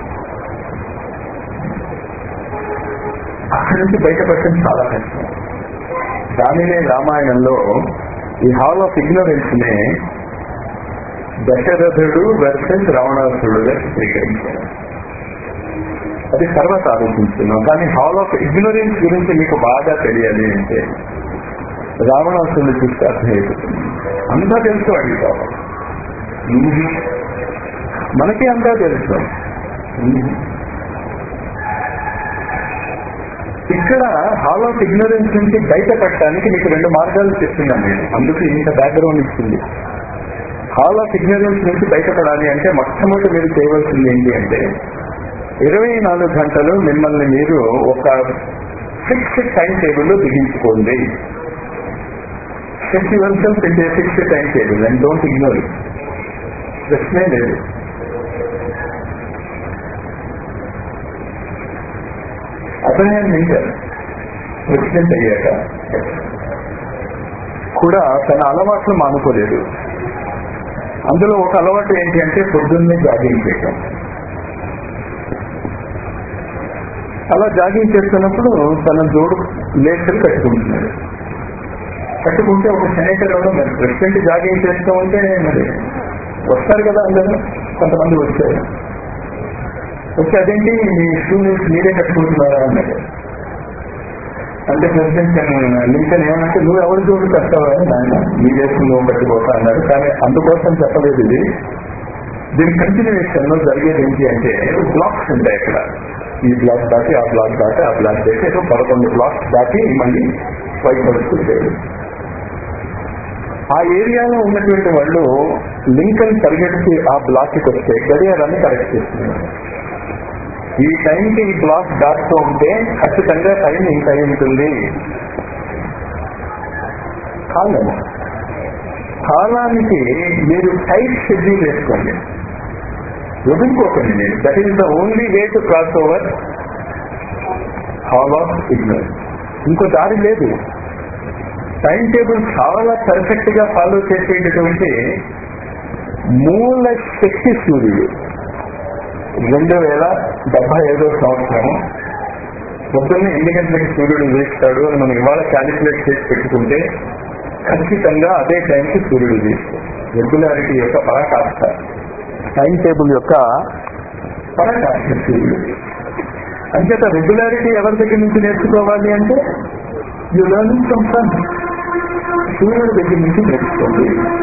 అక్కడి నుంచి బయటపడటం చాలా కష్టం దానినే రామాయణంలో ఈ హాల్ ఆఫ్ ఇగ్నోరెన్స్ నే దశరథుడు వర్సెస్ రావణాసురుడుగా చిత్రీకరించారు అది తర్వాత ఆలోచించున్నాం కానీ హాల్ ఆఫ్ ఇగ్నోరెన్స్ గురించి మీకు బాగా తెలియాలి అంటే రావణాసురుడు చూస్తే అర్థమైపోతుంది అంతా తెలుసు అడుగుతావు మనకి అంతా తెలుసు ఇక్కడ హాల్ ఆఫ్ ఇగ్నోరెన్స్ నుంచి బయటపడటానికి మీకు రెండు మార్గాలు చెప్తున్నాను నేను అందుకు ఇంత బ్యాక్గ్రౌండ్ ఇచ్చింది హాల్ ఆఫ్ ఇగ్నోరెన్స్ నుంచి బయటపడాలి అంటే మొట్టమొదటి మీరు చేయవలసింది ఏంటి అంటే ఇరవై నాలుగు గంటలు మిమ్మల్ని మీరు ఒక ఫిక్స్డ్ టైం టేబుల్లో బిగించుకోండి set yourself in fixed time table and don't ignore it ప్రశ్నే లేదు అబ్రహాం లింకన్ ప్రెసిడెంట్ అయ్యాక కూడా తన అలవాట్లు మానుకోలేదు అందులో ఒక అలవాటు ఏంటి అంటే పొద్దున్నే జాగింగ్ చేయటం అలా జాగింగ్ చేస్తున్నప్పుడు తన జోడు లేఖలు కట్టుకుంటున్నాడు కట్టుకుంటే ఒక సెనేటర్ ఎవరో మరి ప్రెసిడెంట్ జాగింగ్ చేస్తూ ఉంటే మరి వస్తారు కదా అందరూ కొంతమంది వచ్చారు వచ్చి అదేంటి మీ స్టూడెంట్స్ మీరే కట్టుకుంటున్నారా అన్నారు అంటే ప్రెసిడెంట్ లింకన్ ఏమనంటే నువ్వు ఎవరి జోడు కట్టావా నాయన నీ దేశం నువ్వు కట్టుకోతా అన్నారు కానీ అందుకోసం చెప్పలేదు ఇది దీని కంటిన్యూషన్ లో జరిగేది ఏంటి అంటే బ్లాక్స్ ఉంటాయి అక్కడ ఈ బ్లాక్ దాటి ఆ బ్లాక్ దాటి ఆ బ్లాక్ దాటి ఏదో పదకొండు బ్లాక్స్ దాటి మళ్ళీ వైట్ హౌస్ వచ్చాడు ఆ ఏరియాలో ఉన్నటువంటి వాళ్ళు లింకన్ పరిగెత్తి ఆ బ్లాక్ కి వస్తే గడియారాన్ని కరెక్ట్ చేస్తున్నారు ఈ టైంకి ఈ బ్లాక్ దాటుతూ ఉంటే ఖచ్చితంగా టైం ఇంత అయి ఉంటుంది కాలము కాలానికి మీరు టైట్ షెడ్యూల్ వేసుకోండి వదులుకోకండి మీరు that is the only way to cross over hall of ignorance ఇంకో దారి లేదు టైం టేబుల్ చాలా పర్ఫెక్ట్ గా ఫాలో చేసేటటువంటి మూల శక్తి సూర్యుడు రెండు వేల డెబ్బై ఐదో సంవత్సరం పొద్దున్నే ఎన్ని గంటలకి సూర్యుడు ఉదయిస్తాడు అని మనం ఇవాళ క్యాలిక్యులేట్ చేసి పెట్టుకుంటే ఖచ్చితంగా అదే టైంకి సూర్యుడు ఉదయిస్తాడు రెగ్యులారిటీ యొక్క పరాకాష్ట టైం టేబుల్ యొక్క పరాకాష్ట సూర్యుడు అంచేత రెగ్యులారిటీ ఎవరి దగ్గర నుంచి నేర్చుకోవాలి అంటే యూ లర్నింగ్ ఫ్రమ్ సన్ సూర్యుడి దగ్గర నుంచి నేర్చుకోండి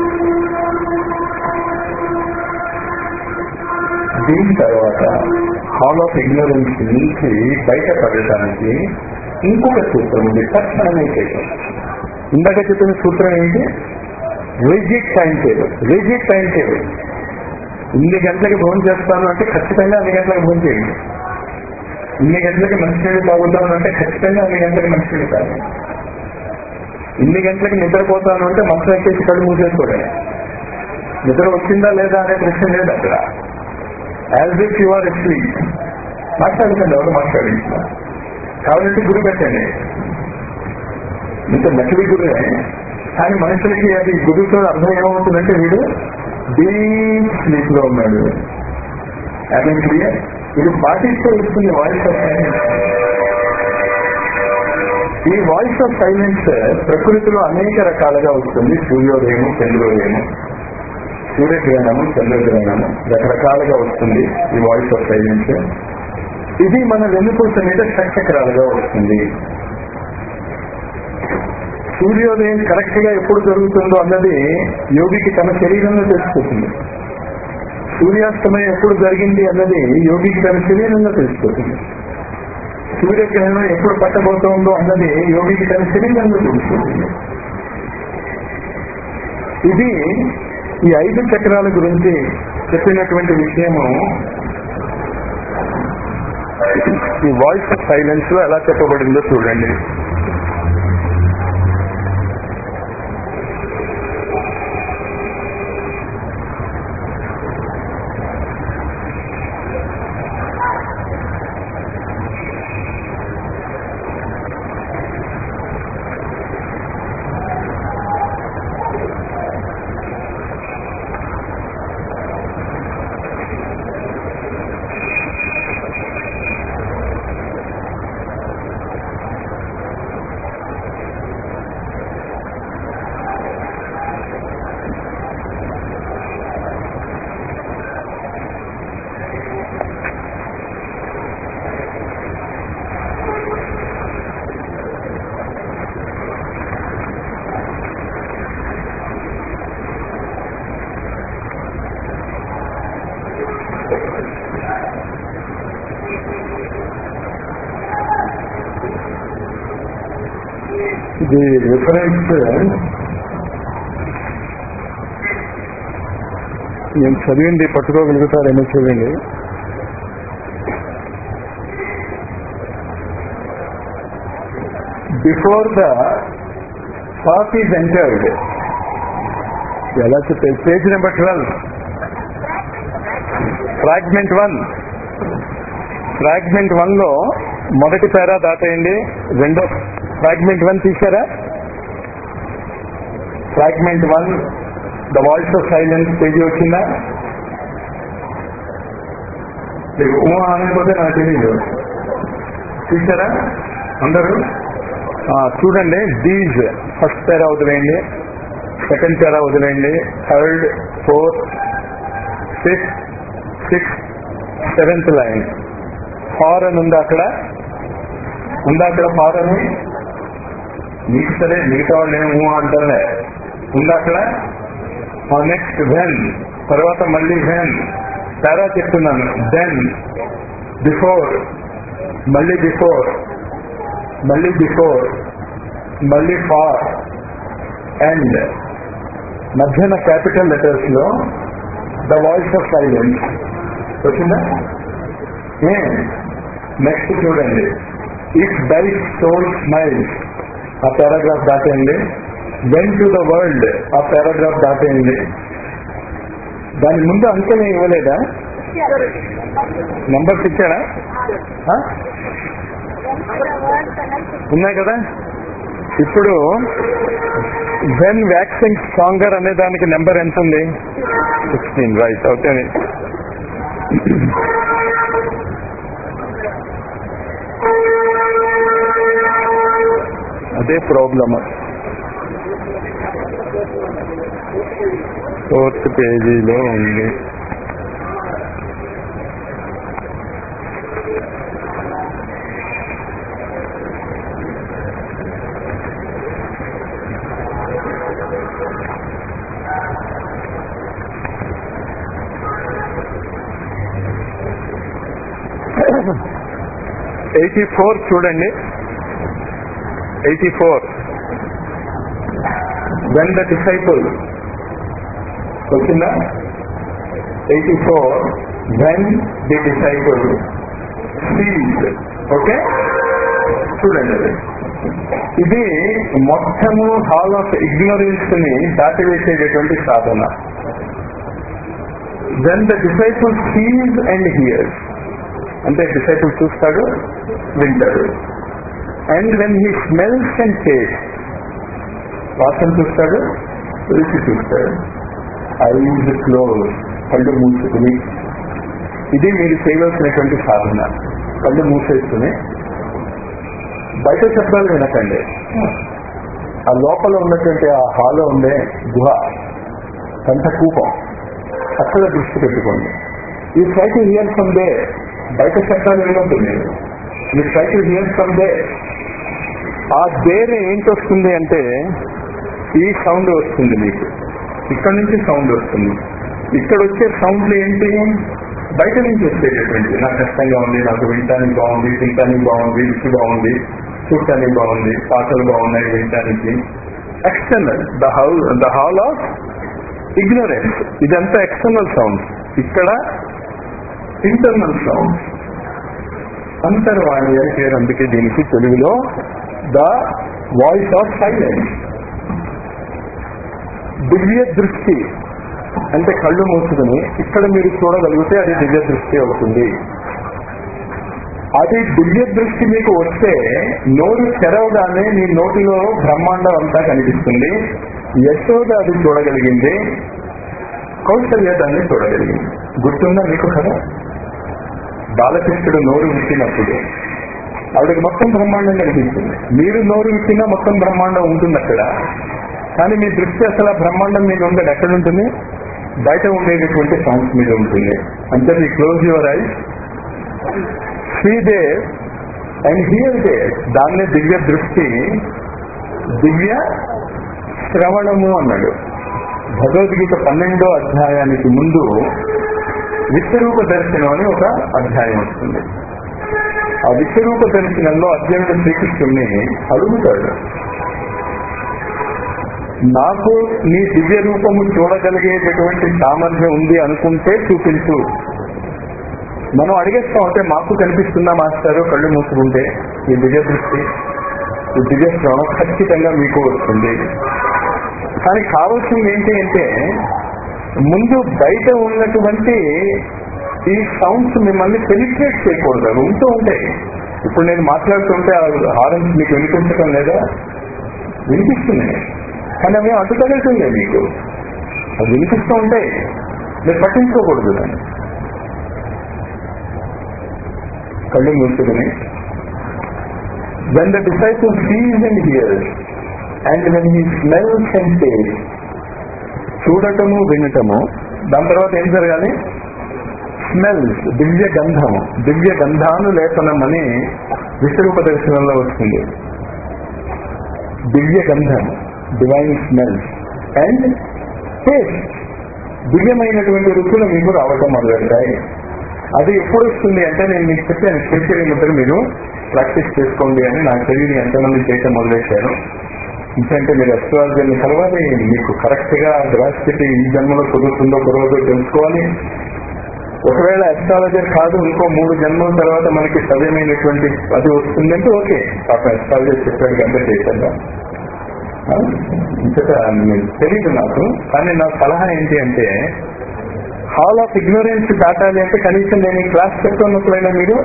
దీని తర్వాత హాల్ ఆఫ్ ఇగ్నోరెన్స్ నుంచి బయటపడటానికి ఇంకొక సూత్రం ఉంది పర్సనలైజేషన్ ఇందాక చెప్పిన సూత్రం ఏంటి rigid time table rigid time table ఇన్ని గంటలకి ఫోన్ చేస్తాను అంటే ఖచ్చితంగా అన్ని గంటలకు ఫోన్ చేయండి ఇన్ని గంటలకి మంచినీళ్ళు తాగుతాను అంటే ఖచ్చితంగా అన్ని గంటలకి మంచినీళ్ళు తాగండి ఇన్ని గంటలకి నిద్రపోతాను అంటే మంచం ఎక్కేసి కళ్ళు మూసేసుకోవడం నిద్ర వచ్చిందా లేదా అనే ప్రశ్న లేదు అక్కడ as if you are sleep మాట్లాడకండి ఎవరు మాట్లాడించిన కావాలంటే గురి పెట్టండి ఇంత నకిలీ గురువే కానీ మనుషులకి అది గురువుతో అర్థం ఏమవుతుందంటే వీడు డీప్ స్లీప్ లో ఉన్నాడు అదే క్లియర్ ఇది పాటిస్తూ వస్తుంది వాయిస్ ఆఫ్ సైలెన్స్ ఈ వాయిస్ ఆఫ్ సైలెన్స్ ప్రకృతిలో అనేక రకాలుగా వస్తుంది సూర్యోదయము చంద్రోదయము సూర్యగ్రహణము చంద్రగ్రహణము రకరకాలుగా వస్తుంది ఈ వాయిస్ ఆఫ్ సైలెన్స్ ఇది మన వెన్నుపూస మీద చక్రాలుగా వస్తుంది సూర్యోదయం కరెక్ట్ గా ఎప్పుడు జరుగుతుందో అన్నది యోగికి తన శరీరంలో తెలిసిపోతుంది సూర్యాస్తమయం ఎప్పుడు జరిగింది అన్నది యోగికి తన శరీరంలో తెలిసిపోతుంది సూర్యగ్రహణం ఎప్పుడు పట్టబోతోందో అన్నది యోగికి తన శరీరంలో తెలిసిపోతుంది ఇది ఈ ఐదు చక్రాల గురించి చెప్పినటువంటి విషయము ఈ వాయిస్ ఆఫ్ సైలెన్స్ లో ఎలా చెప్పబడిందో చూడండి ఇది రిఫరెన్స్ నేను చదివింది పట్టుకోగలుగుతారేమో చూడండి before the thought is entered ఎలా చెప్పే page number twelve fragment one fragment one లో మొదటి పేరా దాటేయండి రెండో ఫ్రాగ్మెంట్ వన్ తీసారా fragment one the voice of silence page వచ్చిందా మీకు ఊహ అనకపోతే నాకు తెలియదు చూసారా అందరూ ఆ, చూడండి దీస్ ఫస్ట్ పేరా వదిలేయండి సెకండ్ పేరా వదిలేయండి third fourth fifth sixth seventh line far అని ఉందా అక్కడ ఉందా అక్కడ ఫార్ అని మీకు సరే మిగతా వాళ్ళు ఏమో అంటారే ఉందా అక్కడ నెక్స్ట్ వెన్ తర్వాత మళ్ళీ వెన్ తేడా చెప్తున్నాను దెన్ బిఫోర్ మళ్ళీ బిఫోర్ మళ్ళీ బిఫోర్ మళ్ళీ ఫార్ అండ్ మధ్యన క్యాపిటల్ లెటర్స్ లో ద వాయిస్ ఆఫ్ సైలెన్స్ వచ్చిందా నెక్స్ట్ చూడండి ఇఫ్ డైస్ సోల్ స్మైల్స్ ఆ పారాగ్రాఫ్ దాటేయండి వెన్ టు ద వరల్డ్ ఆ పారాగ్రాఫ్ దాటేయండి దాని ముందు అంకెనే ఇవ్వలేదా నంబర్స్ ఇచ్చాడా ఆ? ఉన్నాయి కదా ఇప్పుడు వెన్ వ్యాక్సిన్ స్ట్రాంగర్ అనే దానికి నెంబర్ ఎంత ఉంది సిక్స్టీన్ రైట్ ఓకే అదే ప్రాబ్లమ్ ఫోర్త్ పేజీలో ఉంది ఎయిటీ ఫోర్ చూడండి eighty four when the disciple వచ్చిందా eighty four when the disciple sees okay చూడండి అది. ఇది మొత్తము హాల్ ఆఫ్ ఇగ్నోరెన్స్ ని దాటివేసేటటువంటి సాధన when the disciple sees and hears అంటే డిసైపుల్ చూస్తాడు వింటాడు and when he smells and taste వాసన చూస్తాడు రుచి చూస్తాడు ఐజ్ క్లోజ్ కళ్ళు మూసుకుని ఇది మీరు చేయవలసినటువంటి సాధన కళ్ళు మూసేసుకుని బయట శబ్దాలు వినకండి ఆ లోపల ఉన్నటువంటి ఆ హాలో ఉండే గుహ కంట కూపం అక్కడ దృష్టి పెట్టుకోండి ఈ try to hear from they బయట శబ్దాలు వినొద్దు మీరు ఈ try to hear from they ఆ దేర్ ఏంటి వస్తుంది అంటే ఈ సౌండ్ వస్తుంది మీకు ఇక్కడ నుంచి సౌండ్ వస్తుంది ఇక్కడ వచ్చే సౌండ్లు ఏంటి బయట నుంచి వచ్చేటటువంటి నాకు కష్టంగా ఉంది నాకు వినటానికి బాగుంది తినటానికి బాగుంది రుచి బాగుంది చూడటానికి బాగుంది పాటలు బాగున్నాయి వినటానికి external the howl the hall of ignorance ఇదంతా ఎక్స్టర్నల్ సౌండ్ ఇక్కడ ఇంటర్నల్ సౌండ్ అంతర్వాణి అని పేరు అందుకే దీనికి తెలుగులో ద వాయిస్ ఆఫ్ సైలెన్స్ దివ్య దృష్టి అంటే కళ్ళు మూసుకుని ఇక్కడ మీరు చూడగలిగితే అది దివ్య దృష్టి అవుతుంది అది దివ్య దృష్టి మీకు వస్తే నోరు తెరవగానే మీ నోటిలో బ్రహ్మాండం అంతా కనిపిస్తుంది యశోద అది చూడగలిగింది కౌశల్య దాన్ని చూడగలిగింది గుర్తుందా మీకు కదా బాలకృష్ణుడు నోరు విప్పినప్పుడు ఆవిడకి మొత్తం బ్రహ్మాండం కనిపిస్తుంది మీరు నోరు విప్పినా మొత్తం బ్రహ్మాండం ఉంటుంది అక్కడ కానీ మీ దృష్టి అసలు ఆ బ్రహ్మాండం మీద ఉండదు ఎక్కడ ఉంటుంది బయట ఉండేటటువంటి సౌండ్స్ మీద ఉంటుంది అంటే మీ close your eye see they and hear they దాన్నే దివ్య దృష్టి దివ్య శ్రవణము అన్నాడు భగవద్గీత పన్నెండో అధ్యాయానికి ముందు విశ్వరూప దర్శనం అని ఒక అధ్యాయం వస్తుంది ఆ విశ్వరూప దర్శనంలో అర్జునుడు శ్రీకృష్ణుడిని అడుగుతాడు నాకు నీ దివ్య రూపము చూడగలిగేటటువంటి సామర్థ్యం ఉంది అనుకుంటే చూపించు మనం అడిగేస్తాం అంటే మాకు కనిపిస్తుందా మాస్టారు కళ్ళు మూసుకుంటే ఈ దివ్య దృష్టి ఈ దివ్య శ్రవణం ఖచ్చితంగా మీకు వస్తుంది కానీ కావాల్సింది ఏంటి అంటే ముందు బయట ఉన్నటువంటి ఈ సౌండ్స్ మిమ్మల్ని పెనిట్రేట్ చేయకూడదు అవి ఉంటూ ఉంటాయి ఇప్పుడు నేను మాట్లాడుతుంటే హారన్స్ మీకు వినిపించడం లేదా వినిపిస్తున్నాయి కానీ అవి అడ్డు తగులుతుండే మీకు అవి వినిపిస్తూ ఉంటాయి మీరు పట్టించుకోకూడదు దాన్ని కళ్ళు మూసుకుని When the disciple sees and hears, and when he smells and tastes, చూడటము వినటము దాని తర్వాత ఏం జరగాలి స్మెల్స్ దివ్య గంధము దివ్య గంధాను లేపనం అని విశ్వరూప దర్శనంలో వస్తుంది దివ్య గంధం డివైన్ స్మెల్స్ అండ్ టేస్ట్ దివ్యమైనటువంటి రుచులు మీకు రావటం మొదలెడతాయి అది ఎప్పుడు వస్తుంది అంటే నేను మీకు చెప్పాను స్పెషల్ ముద్ర మీరు ప్రాక్టీస్ చేసుకోండి అని నాకు తెలియదు ఎంతమంది చేయటం మొదలెట్టారు ఎందుకంటే మీరు అస్ట్రాలజీని కలవాలి మీకు కరెక్ట్ గా గ్రాస్పిటీ ఈ జన్మలో కుదురుతుందో కుదరదో తెలుసుకోవాలి ఒకవేళ అస్ట్రాలజర్ కాదు ఇంకో మూడు జన్మల తర్వాత మనకి సవ్యమైనటువంటి అది వస్తుందంటే ఓకే పాప అస్ట్రాలజర్ చెప్పాడు కంటే చేసేద్దాం ఇంతట తెలియదు నాకు కానీ నా సలహా ఏంటి అంటే హాల్ ఆఫ్ ఇగ్నోరెన్స్ దాటాలి అంటే కనీసం నేను ఈ క్లాస్ చెప్తున్నప్పుడైనా మీరు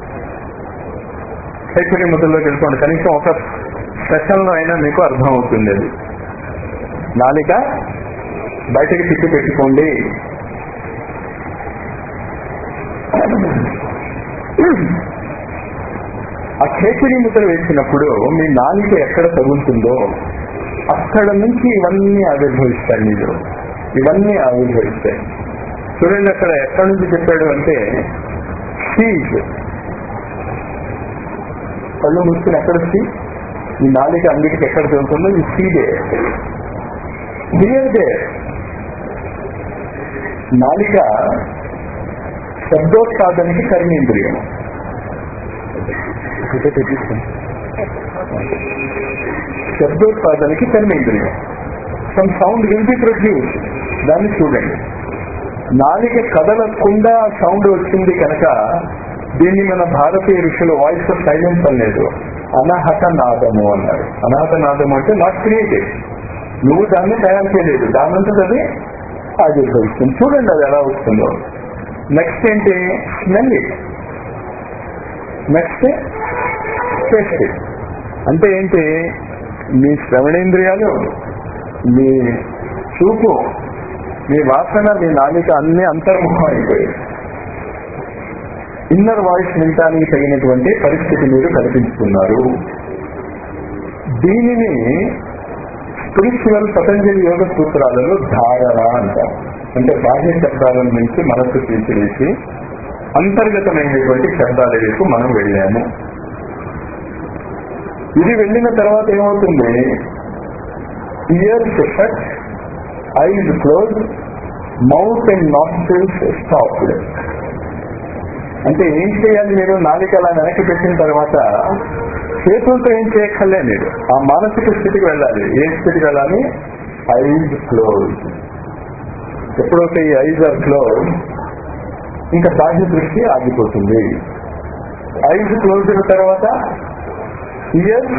హెచ్చరి ముద్రలోకి వెళ్ళిపోండి కనీసం ఒక సెషన్ లో అయినా మీకు అర్థం అవుతుంది అది నాలిక బయటకి తిప్పి పెట్టుకోండి ఆ ఖేచరి ముద్ర వేసినప్పుడు మీ నాలిక ఎక్కడ తగులుతుందో అక్కడ నుంచి ఇవన్నీ ఆవిర్భవిస్తాయి మీరు ఇవన్నీ ఆవిర్భవిస్తాయి చూడండి అక్కడ ఎక్కడి నుంచి చెప్పాడు అంటే సీజ్ కళ్ళు మూసుకుని ఎక్కడ సీ ఈ నాలిక అన్నిటికి ఎక్కడ తగులుతుందో ఈ సీడే క్లియర్ దే నాలిక శబ్దోత్పాదనకి కర్మేంద్రియం శబ్దోత్పాదనకి కర్మేంద్రియం some sound will be produce దాన్ని చూడండి నాలిక కదలకుండా సౌండ్ వచ్చింది కనుక దీన్ని మన భారతీయ ఋషులు వాయిస్ ఆఫ్ సైలెన్స్ అనలేదు అనాహత నాదము అన్నారు అనాహత నాదము అంటే నాట్ క్రియేటెడ్ నువ్వు దాన్ని తయారు చేయలేదు దాని నుంచి అది ఆవిర్భవిస్తుంది చూడండి అది ఎలా వస్తుందో నెక్స్ట్ ఏంటి smell it next taste it అంటే ఏంటి మీ శ్రవణేంద్రియాలు మీ చూపు మీ వాసన మీ నాలిక అన్ని అంతర్ముఖం అయిపోయాయి ఇన్నర్ వాయిస్ వినటానికి తగినటువంటి పరిస్థితి మీరు కల్పించుకున్నారు దీనిని స్పిరిచువల్ పతంజలి యోగ సూత్రాలలో ధారణ అంటారు అంటే బాహ్య శబ్దాల నుంచి మనస్సు తీసివేసి అంతర్గతమైనటువంటి శబ్దాల వైపు మనం వెళ్ళాము ఇది వెళ్ళిన తర్వాత ఏమవుతుంది ears shut eyes close mouth and nostrils stopped అంటే ఏం చేయాలి మీరు నాలిక అలా వెనక్కి పెట్టిన తర్వాత చేతులతో ఏం చేయక్కర్లే మీరు ఆ మానసిక స్థితికి వెళ్ళాలి ఏ స్థితికి వెళ్ళాలి ఐజ్ క్లోజ్ ఎప్పుడైతే ఈ ఐజ్ ఆర్ క్లోజ్ ఇంకా బాహ్య దృష్టి ఆగిపోతుంది ఐజ్ క్లోజ్ అయిన తర్వాత ఇయర్స్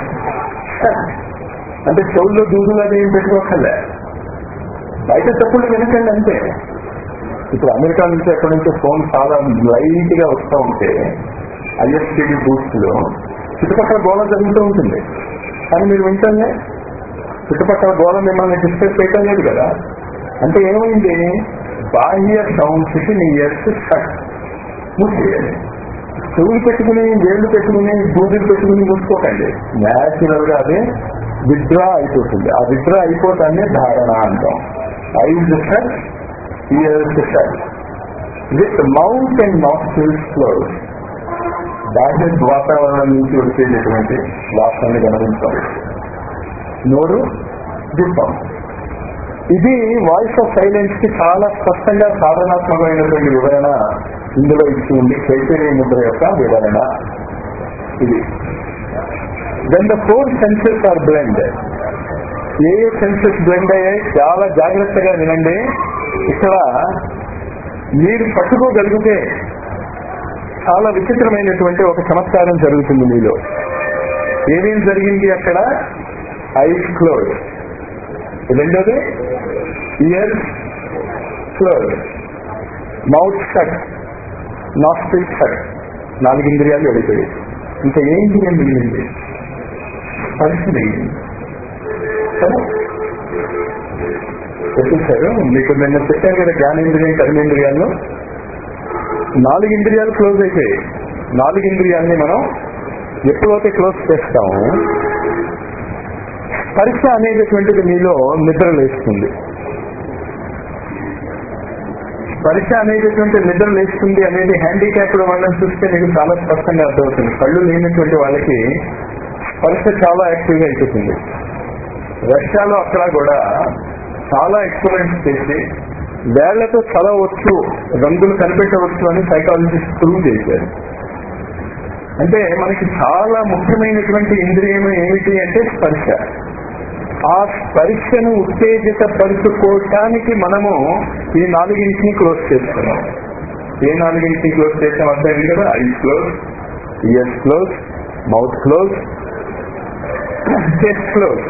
అంటే చెవుల్లో దూదులు అది ఏం పెట్టుకోకర్లే బయట తప్పులు వినకండి అంతే ఇప్పుడు అమెరికా నుంచి ఎక్కడి నుంచో ఫోన్ చాలా లైట్ గా వస్తూ ఉంటే ఐఎస్టీడీ బూత్ లో చుట్టుపక్కల గోళ జరుగుతూ ఉంటుంది కానీ మీరు వింటనే చుట్టుపక్కల గోళ మిమ్మల్ని డిస్టర్బ్ చేయటం లేదు కదా అంటే ఏమైంది బాహ్య సౌండ్స్ కి నీ ఎస్ షట్ మూసేయాలి చెవులు పెట్టుకుని వేళ్ళు పెట్టుకుని దూదులు పెట్టుకుని మూసుకోకండి న్యాచురల్ గా అదే విత్డ్రా అయిపోతుంది ఆ విత్డ్రా అయిపోతానే ధారణ అంటాం eyes shut ears shut with mouth and nostrils close బాహ్య వాతావరణం నుంచి వచ్చేటటువంటి వాసనని గమనించాలి నోరు దీపం ఇది వాయిస్ ఆఫ్ సైలెన్స్ కి చాలా స్పష్టంగా సాధనాత్మకమైనటువంటి వివరణ ఇందులో ఇచ్చి ఉంది చైతన్య ముద్ర యొక్క వివరణ ఇది then the four senses are blend ఏ ఏ సెన్సెస్ బ్లెండ్ అయ్యాయి చాలా జాగ్రత్తగా వినండి ఇక్కడ మీరు పట్టుకోగలిగితే చాలా విచిత్రమైనటువంటి ఒక చమత్కారం జరుగుతుంది మీలో ఏమేం జరిగింది అక్కడ ఐస్ క్లోజ్ రెండోది ear close mouth shut nostril shut నాలుగు ఇంద్రియాలు వెళ్ళిపోయాయి ఇంకా ఏ ఇంద్రియం మిగిలింది స్పర్శ మిగిలింది కదా చెప్పేశారు మీకు నిన్న చెప్పాను కదా జ్ఞానేంద్రియం కర్మేంద్రియాలు నాలుగు ఇంద్రియాలు క్లోజ్ అయిపోయాయి నాలుగు ఇంద్రియాల్ని మనం ఎప్పుడైతే క్లోజ్ చేస్తామో స్పర్శ అనేటటువంటిది మీలో నిద్ర లేస్తుంది స్పర్శ అనేటటువంటి నిద్ర లేస్తుంది అనేది హ్యాండిక్యాప్డ్ వాళ్ళని చూస్తే మీకు చాలా స్పష్టంగా అర్థమవుతుంది కళ్ళు లేనటువంటి వాళ్ళకి స్పర్శ చాలా యాక్టివ్గా అయిపోతుంది రష్యాలో అక్కడ కూడా చాలా ఎక్స్పెరిమెంట్స్ చేసి వేళ్లతో చదవచ్చు రంగులు కనిపెట్టవచ్చు అని సైకాలజిస్ట్ ప్రూవ్ చేశారు అంటే మనకి చాలా ముఖ్యమైనటువంటి ఇంద్రియం ఏమిటి అంటే స్పర్శ ఆ స్పర్శను ఉత్తేజితపరుచుకోవటానికి మనము ఈ నాలుగింటిని క్లోజ్ చేస్తున్నాం ఏ నాలుగింటిని క్లోజ్ చేసాం అర్థమైంది కదా eyes close ears close mouth close chest close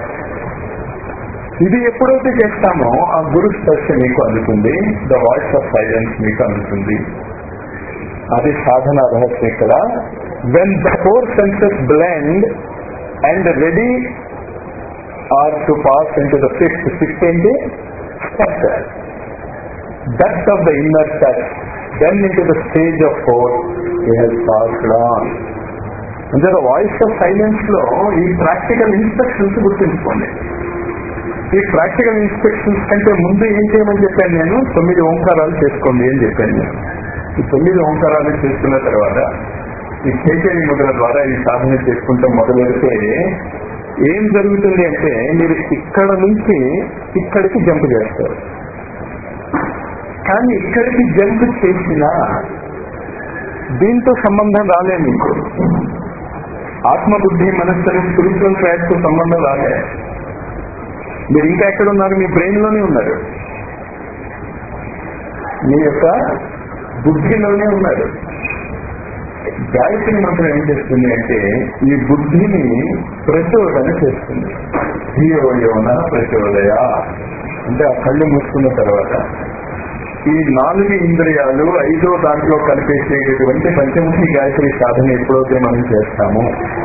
ఇది ఎప్పుడైతే చేస్తామో ఆ గురు స్పర్శ మీకు అందుతుంది ద వాయిస్ ఆఫ్ సైలెన్స్ మీకు అందుతుంది అది సాధన రహస్యం ఇక్కడ when the four senses blend and ready are to pass into the fifth fifth ఏంటి స్పర్శ depth of the inner touch then into the stage of four he has passed on అంటే వాయిస్ ఆఫ్ సైలెన్స్ లో ఈ ప్రాక్టికల్ ఇన్స్ట్రక్షన్స్ గుర్తుంచుకోండి ఈ ప్రాక్టికల్ ఇన్స్ట్రక్షన్స్ కంటే ముందు ఏం చేయమని చెప్పాను నేను తొమ్మిది ఓంకారాలు చేసుకోండి అని చెప్పాను నేను ఈ తొమ్మిది ఓంకారాలు చేసుకున్న తర్వాత ఈ కేకేవి ముద్ర ద్వారా ఈ సాధన చేసుకుంటూ మొదలెడితే ఏం జరుగుతుంది అంటే మీరు ఇక్కడ నుంచి ఇక్కడికి జంప్ చేస్తారు కానీ ఇక్కడికి జంప్ చేసినా దీంతో సంబంధం రాలే మీకు ఆత్మబుద్ధి మనస్సు స్పిరిచువల్ ట్రాక్ తో సంబంధం రాలే మీరు ఇంకా ఎక్కడ ఉన్నారు మీ బ్రెయిన్ లోనే ఉన్నారు మీ యొక్క బుద్ధిలోనే ఉన్నారు గాయత్రి మంత్రం ఏం చేస్తుంది అంటే ఈ బుద్ధిని ప్రచోదన చేస్తుంది ధీయోయోన ప్రచోదయ అంటే ఆ కళ్ళు మూసుకున్న తర్వాత ఈ నాలుగు ఇంద్రియాలు ఐదో దాంట్లో కలిపేసేటటువంటి పంచముఖి గాయత్రి సాధన ఎప్పుడైతే మనం చేస్తామో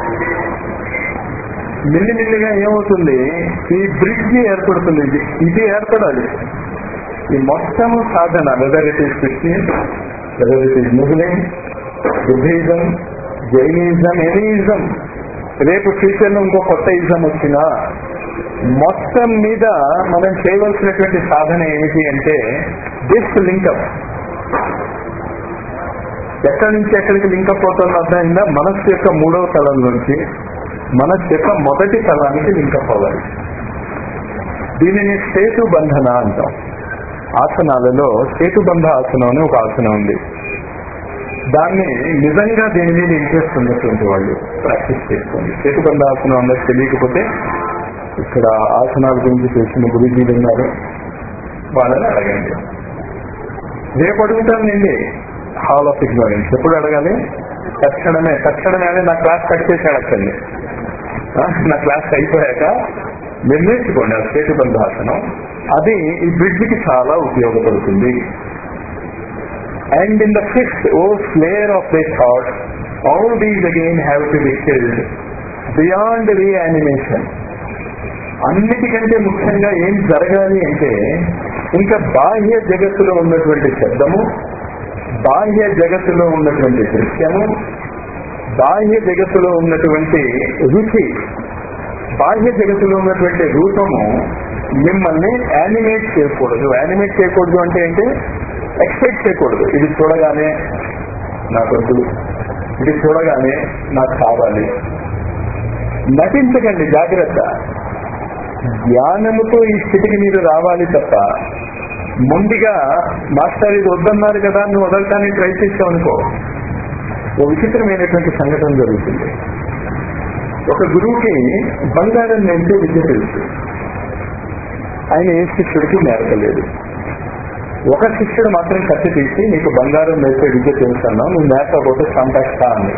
మెల్లిమెల్లిగా ఏమవుతుంది ఈ బ్రిడ్జ్ ఏర్పడుతుంది ఇది ఇది ఏర్పడాలి ఈ మొత్తం సాధన whether it is Christian whether it is Muslim Buddhism Jainism anyism రేపు ఫ్యూచర్ లో ఇంకో కొత్త ఇజం వచ్చినా మొత్తం మీద మనం చేయవలసినటువంటి సాధన ఏమిటి అంటే దిస్ లింకప్ ఎక్కడి నుంచి ఎక్కడికి లింకప్ అవుతుందో అర్థమైందా మనస్సు యొక్క మూడవ తలం నుంచి మనస్సు యొక్క మొదటి తలానికి లింకప్ అవ్వాలి దీనిని సేతు బంధన అంటాం ఆసనాలలో సేతుబంధ ఆసనం అని ఒక ఆసనం ఉంది దాన్ని నిజంగా దీని మీద ఇంట్రెస్ట్ ఉన్నటువంటి వాళ్ళు ప్రాక్టీస్ చేసుకోండి సేతుబంధ ఆసనం అందరికి తెలియకపోతే ఇక్కడ ఆసనాల గురించి తెలిసిన గురుజీలు ఉన్నారు వాళ్ళని అడగండి రేపు అడుగుతాను నేను హాల్ ఆఫ్ ఇగ్నోరెన్స్ ఎప్పుడు అడగాలి తక్షణమే తక్షణమే అని నా క్లాస్ కట్ చేసి అడగండి ఆ, నా క్లాస్ అయిపోయాక మీరు నేర్చుకోండి ఆ సేతుబంధ ఆసనం అది ఈ బ్రిడ్జ్ కి చాలా ఉపయోగపడుతుంది and in the fifth o slayer of the thought all these again have to be killed beyond reanimation అన్నిటికంటే ముఖ్యంగా ఏం జరగాలి అంటే ఇంకా బాహ్య జగత్తులో ఉన్నటువంటి శబ్దము బాహ్య జగత్తులో ఉన్నటువంటి దృశ్యము బాహ్య జగత్తులో ఉన్నటువంటి రుచి బాహ్య జగత్తులో ఉన్నటువంటి రూపము మిమ్మల్ని యానిమేట్ చేయకూడదు యానిమేట్ చేయకూడదు అంటే ఏంటి ఎక్స్పెక్ట్ చేయకూడదు ఇది చూడగానే నాకొద్దు ఇది చూడగానే నాకు కావాలి నటించకండి జాగ్రత్త జ్ఞానముతో ఈ స్థితికి మీరు రావాలి తప్ప ముందుగా మాస్టర్ ఇది వద్దన్నారు కదా నువ్వు వదలటానికి ట్రై చేసావు అనుకో ఓ విచిత్రమైనటువంటి సంఘటన జరుగుతుంది ఒక గురువుకి బంగారం నేర్పే విద్య తెలుసు ఆయన ఏ శిష్యుడికి నేర్పలేదు ఒక శిష్యుడు మాత్రం కత్తి తీసి నీకు బంగారం నేర్పే విద్య తెలుసన్నావు నువ్వు నేర్పకపోతే చంపేస్తా అని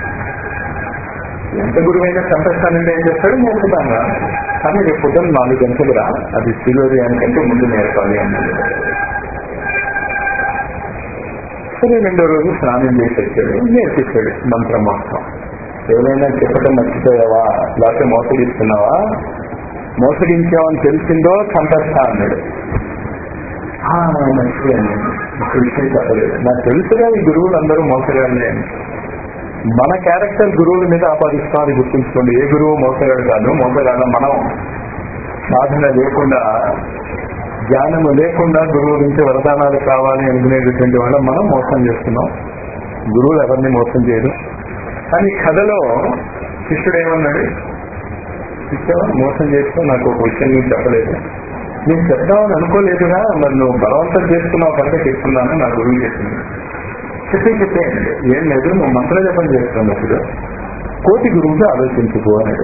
ఎంత గురువైనా చంపేస్తానంటే ఏం చెప్తాడు నేర్పుతాను కానీ రేపు పొద్దున్న నాలుగు గంటలు రా అది సూర్యోదయానికంటే ముందు నేర్పాలి అన్నది సరే రెండో రోజు స్నానం చేసి వచ్చాడు నేర్పించాడు మంత్రం మొత్తం ఏమైనా చెప్పడం మర్చిపోయావా లేకపోతే మోసగిస్తున్నావా మోసగించావని తెలిసిందో చంపేస్తా అన్నాడు "ఆ, మర్చిపోయాను ఒక విషయం చెప్పలేదు నాకు తెలుసుగా ఈ గురువులు అందరూ మోసగాళ్ళే అని మన క్యారెక్టర్ గురువుల మీద ఆపాదిస్తాం అది గుర్తుంచుకోండి ఏ గురువు మోసగాడు కాదు మోసగాడు మనం సాధన లేకుండా జ్ఞానము లేకుండా గురువు నుంచి వరదానాలు కావాలి అనుకునేటటువంటి వాళ్ళ మనం మోసం చేస్తున్నాం గురువులు ఎవరిని మోసం చేయరు కానీ కథలో శిష్యుడు ఏమన్నాడు శిష్యుడు మోసం చేస్తూ నాకు ఒక విషయం నీకు చెప్పలేదు నేను చెప్దామని అనుకోలేదుగా మరి నువ్వు బలవంతం చేస్తున్నావు కనుక చెప్తున్నాను నా గురువు చెప్పింది చెప్పే చెప్పేయండి ఏం లేదు నువ్వు మంత్ర జపం చేస్తున్నప్పుడు కోటి గురువుగా ఆలోచించుకో అన్నాడు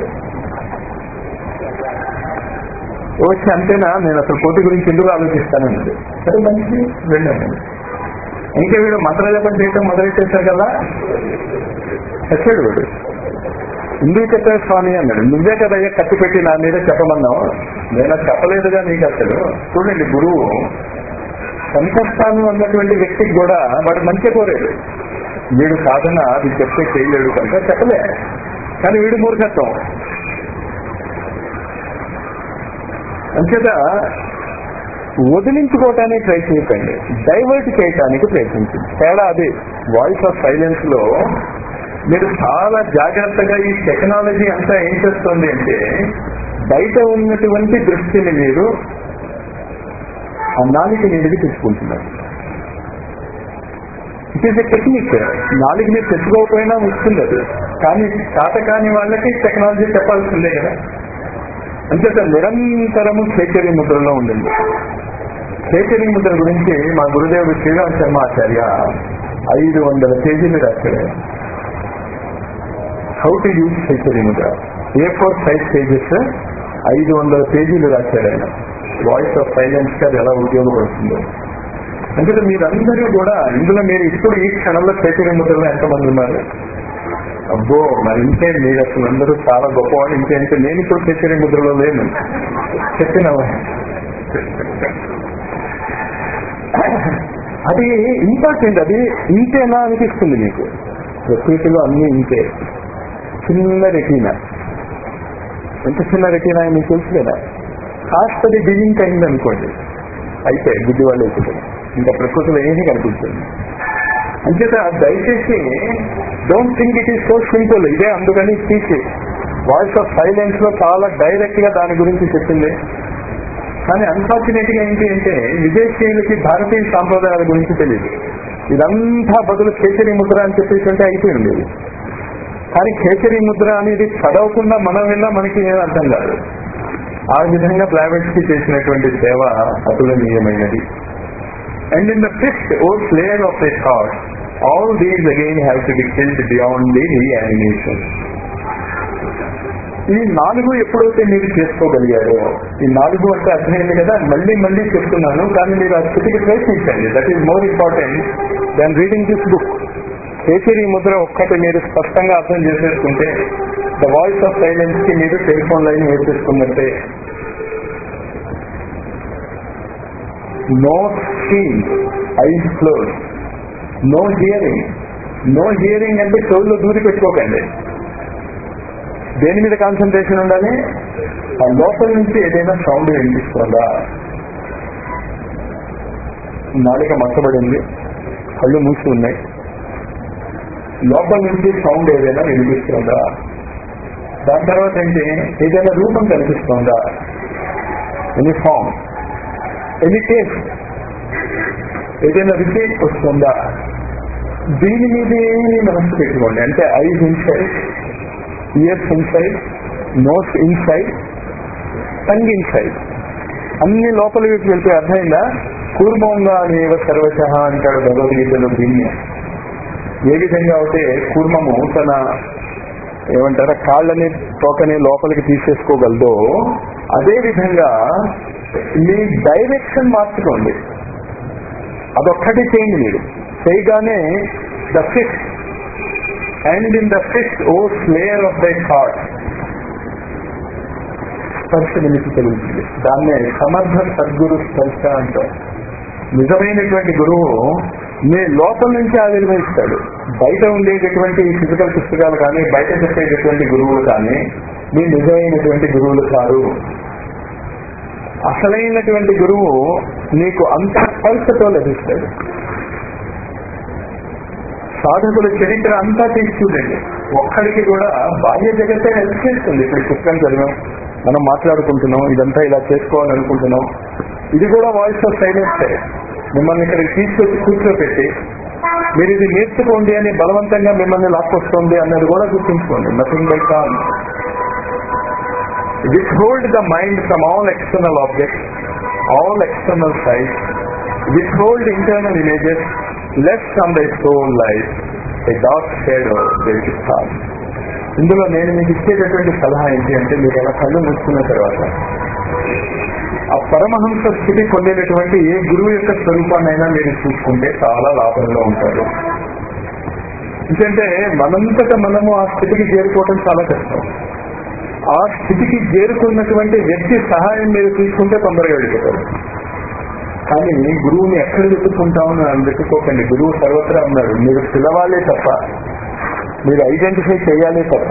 వచ్చి అంతేనా నేను అసలు కోటి గురించి ఎందుకు ఆలోచిస్తానన్నది సరే మంచిది వెళ్ళాను ఇంకా వీడు మంత్ర జపం చేయటం మొదలెట్టేశారు కదా చచ్చాడు వీడు ఎందుకు చెప్పారు స్వామి అన్నాడు నువ్వే కదయ్యా కత్తి పెట్టి నా మీద చెప్పమన్నావు నేను అది చెప్పలేదుగా నీకు అసలు చూడండి గురువు సంకష్టాన్ని అన్నటువంటి వ్యక్తికి కూడా వాడు మంచి కోరాడు వీడు సాధన అది చెప్తే చేయలేడు కనుక చెప్పలే కానీ వీడు మూర్ఖత్వం అంచేత వదిలించుకోవటానికి ట్రై చేయకండి డైవర్ట్ చేయటానికి ప్రయత్నించండి తేడా అదే వాయిస్ ఆఫ్ సైలెన్స్ లో మీరు చాలా జాగ్రత్తగా ఈ టెక్నాలజీ అంతా ఏం చేస్తుంది అంటే బయట ఉన్నటువంటి దృష్టిని మీరు ఆ నాలుగు మీదకి తెచ్చుకుంటున్నారు ఇట్ ఈస్ ఎ టెక్నిక్ నాలుగు మీరు తెచ్చుకోకపోయినా వస్తుంది అది కానీ తాత కాని వాళ్ళకి టెక్నాలజీ చెప్పాల్సిందే కదా అంచేత నిరంతరము కేచరి ముద్రలో ఉండండి కేచరి ముద్ర గురించి మా గురుదేవుడు శ్రీరామ్ శర్మ ఆచార్య ఐదు వందల పేజీలు రాశాడు హౌ టు యూజ్ కేచరి ముద్ర ఏ ఫోర్ సైజ్ పేజెస్ ఐదు వందల పేజీలు రాశాడు ఆయన వాయిస్ ఆఫ్ సైలెన్స్ కి అది ఎలా ఉపయోగపడుతుందో అంటే మీరందరూ కూడా ఇందులో మీరు ఇప్పుడు ఈ క్షణంలో కేచరి ముద్రలో ఎంతమంది ఉన్నారు అబ్బో మరి ఇంకే మీరు అసలు అందరూ చాలా గొప్పవాళ్ళు ఇంకేంటే నేను ఇప్పుడు కేసరి ముద్రలో లేను చెప్పిన అది ఇంపార్టెంట్ అది ఇంతేనా అనిపిస్తుంది మీకు ప్రకృతిలో అన్ని ఇంతే చిన్న రెటీనా ఎంత చిన్న రెటీనా అని మీకు తెలుసు కదా కాస్త అది బిజింగ్ అయింది అనుకోండి అయితే గుడ్డి వాళ్ళు అయిపోతుంది ఇంకా ప్రకృతిలో ఏమీ కనిపిస్తుంది అంచేత దయచేసి don't think it is so simple ఇదే అందుకని తీసి వాయిస్ ఆఫ్ సైలెన్స్ లో చాలా డైరెక్ట్ గా దాని గురించి చెప్పింది కానీ అన్ఫార్చునేట్ గా ఏంటి అంటే విదేశీయులకి భారతీయ సాంప్రదాయాల గురించి తెలియదు ఇదంతా బదులు కేసరి ముద్ర అని చెప్పేసి అంటే అయిపోయింది ఇది. కానీ కేసరి ముద్ర అనేది చదవకుండా మనం విన్నా మనకి ఏం అర్థం కాదు ఆ విధంగా ప్రైవేట్స్ కి చేసినటువంటి సేవ అతులనీయమైనది And in the fifth oath layer of the thought, all these again have to be killed beyond the reanimation. ఈ నాలుగు ఎప్పుడైతే మీరు చేసుకోగలిగారో ఈ నాలుగు అంటే అర్థమైంది కదా మళ్ళీ మళ్ళీ చెప్తున్నాను కానీ మీరు ఆ స్థితికి ప్రయత్నించండి that is more important than reading this book కేసరి ముద్ర ఒక్కటి మీరు స్పష్టంగా అర్థం చేసేసుకుంటే ద వాయిస్ ఆఫ్ సైలెన్స్ కి మీరు టెలిఫోన్ లైన్ వేసేసుకున్నట్టే no seen eyes close no hearing no hearing అంటే చెవుల్లో దూరి పెట్టుకోకండి దేని మీద కాన్సన్ట్రేషన్ ఉండాలి ఆ లోపల నుంచి ఏదైనా సౌండ్ వినిపిస్తుందా నాలిక మచ్చబడింది కళ్ళు మూసి ఉన్నాయి లోపల నుంచి సౌండ్ ఏదైనా వినిపిస్తుందా దాని తర్వాత ఏంటి ఏదైనా రూపం కనిపిస్తుందా ఎనీ ఫామ్ ఎనీ టేస్ట్ ఏదైనా రుచి వస్తుందా దీని మీదే మనసు పెట్టుకోండి అంటే eyes inside ears inside nose inside tongue inside అన్ని లోపల వైపు వెళ్తే అర్థమైందా కూర్మంగా అనేవ సర్వశ అంటాడు భగవద్గీతలో దీన్ని ఏ విధంగా అయితే కూర్మము తన ఏమంటారా కాళ్ళని తోకని లోపలికి తీసేసుకోగలదో అదే విధంగా మీ డైరెక్షన్ మార్చుకోండి అదొక్కటి చేయండి మీరు చేయగానే the fifth and in the fifth o slayer of thy thought స్పర్శ నిలిచి కలుగుతుంది దాన్నే సమర్థ సద్గురు స్పర్శ అంటారు నిజమైనటువంటి గురువు మీ లోపల నుంచి ఆవిర్భవిస్తాడు బయట ఉండేటటువంటి ఫిజికల్ పుస్తకాలు కానీ బయట చెప్పేటటువంటి గురువులు కానీ మీ నిజమైనటువంటి గురువులు కాదు అసలైనటువంటి గురువు నీకు అంత స్పర్శతో లభిస్తాడు సాధకుల చరిత్ర అంతా తీసి చూడండి ఒక్కడికి కూడా బాహ్య జగత్తే హెల్ప్ చేస్తుంది ఇప్పుడు పుస్తకం చదివాం మనం మాట్లాడుకుంటున్నాం ఇదంతా ఇలా చేసుకోవాలనుకుంటున్నాం ఇది కూడా వాయిస్ ఆఫ్ సైలెన్స్ మిమ్మల్ని ఇక్కడికి తీసుకొచ్చి కూర్చోపెట్టి మీరు ఇది నేర్చుకోండి అని బలవంతంగా మిమ్మల్ని లాక్కొస్తుంది అన్నది కూడా గుర్తుంచుకోండి nothing by call withhold the mind from all external objects, all external sights, withhold internal images, lest on thy soul lies a dark shadow there is cast. ఇందులో నేను మీకు ఇచ్చేటటువంటి సలహా ఏంటి అంటే మీరు అలా కళ్ళు మూసుకున్న తర్వాత ఆ పరమహంస స్థితి పొందేటటువంటి ఏ గురువు యొక్క స్వరూపాన్నైనా మీరు చూసుకుంటే చాలా లాభంలో ఉంటారు ఎందుకంటే మనంతట మనము ఆ స్థితికి చేరుకోవడం చాలా కష్టం ఆ స్థితికి చేరుకున్నటువంటి వ్యక్తి సహాయం మీరు తీసుకుంటే తొందరగా వెళ్ళిపోతారు కానీ గురువుని ఎక్కడ వెతుక్కుంటామని అని వెతుక్కోకండి గురువు సర్వత్రా ఉన్నారు మీరు పిలవాలే తప్ప మీరు ఐడెంటిఫై చేయాలి తప్ప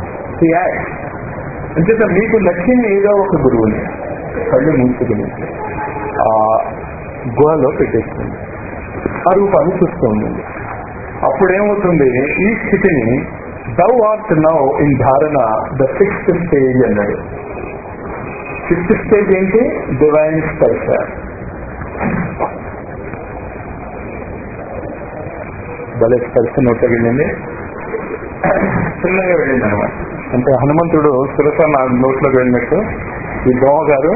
అంచేత మీకు నచ్చిన ఏదో ఒక గురువుని కళ్ళు మూసుకుని ఆ గుహలో పెట్టేస్తుంది ఆ రూపాన్ని చూస్తూ ఉండండి అప్పుడేమవుతుంది ఈ స్థితిని దౌ ఆర్ట్ నౌ ఇన్ ధారణ ద సిక్స్త్ స్టేజ్ అన్నాడు ఫిఫ్త్ స్టేజ్ ఏంటి డివైన్ స్పర్శ భలే స్పర్శ నోట్లోకి వెళ్ళింది చిన్నగా వెళ్ళింది అనమాట అంటే హనుమంతుడు సురస నా నోట్లోకి వెళ్ళినట్టు ఈ దోమ గారు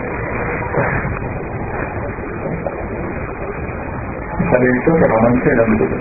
అది ఏంటో మంచిగా నమ్ముతుంది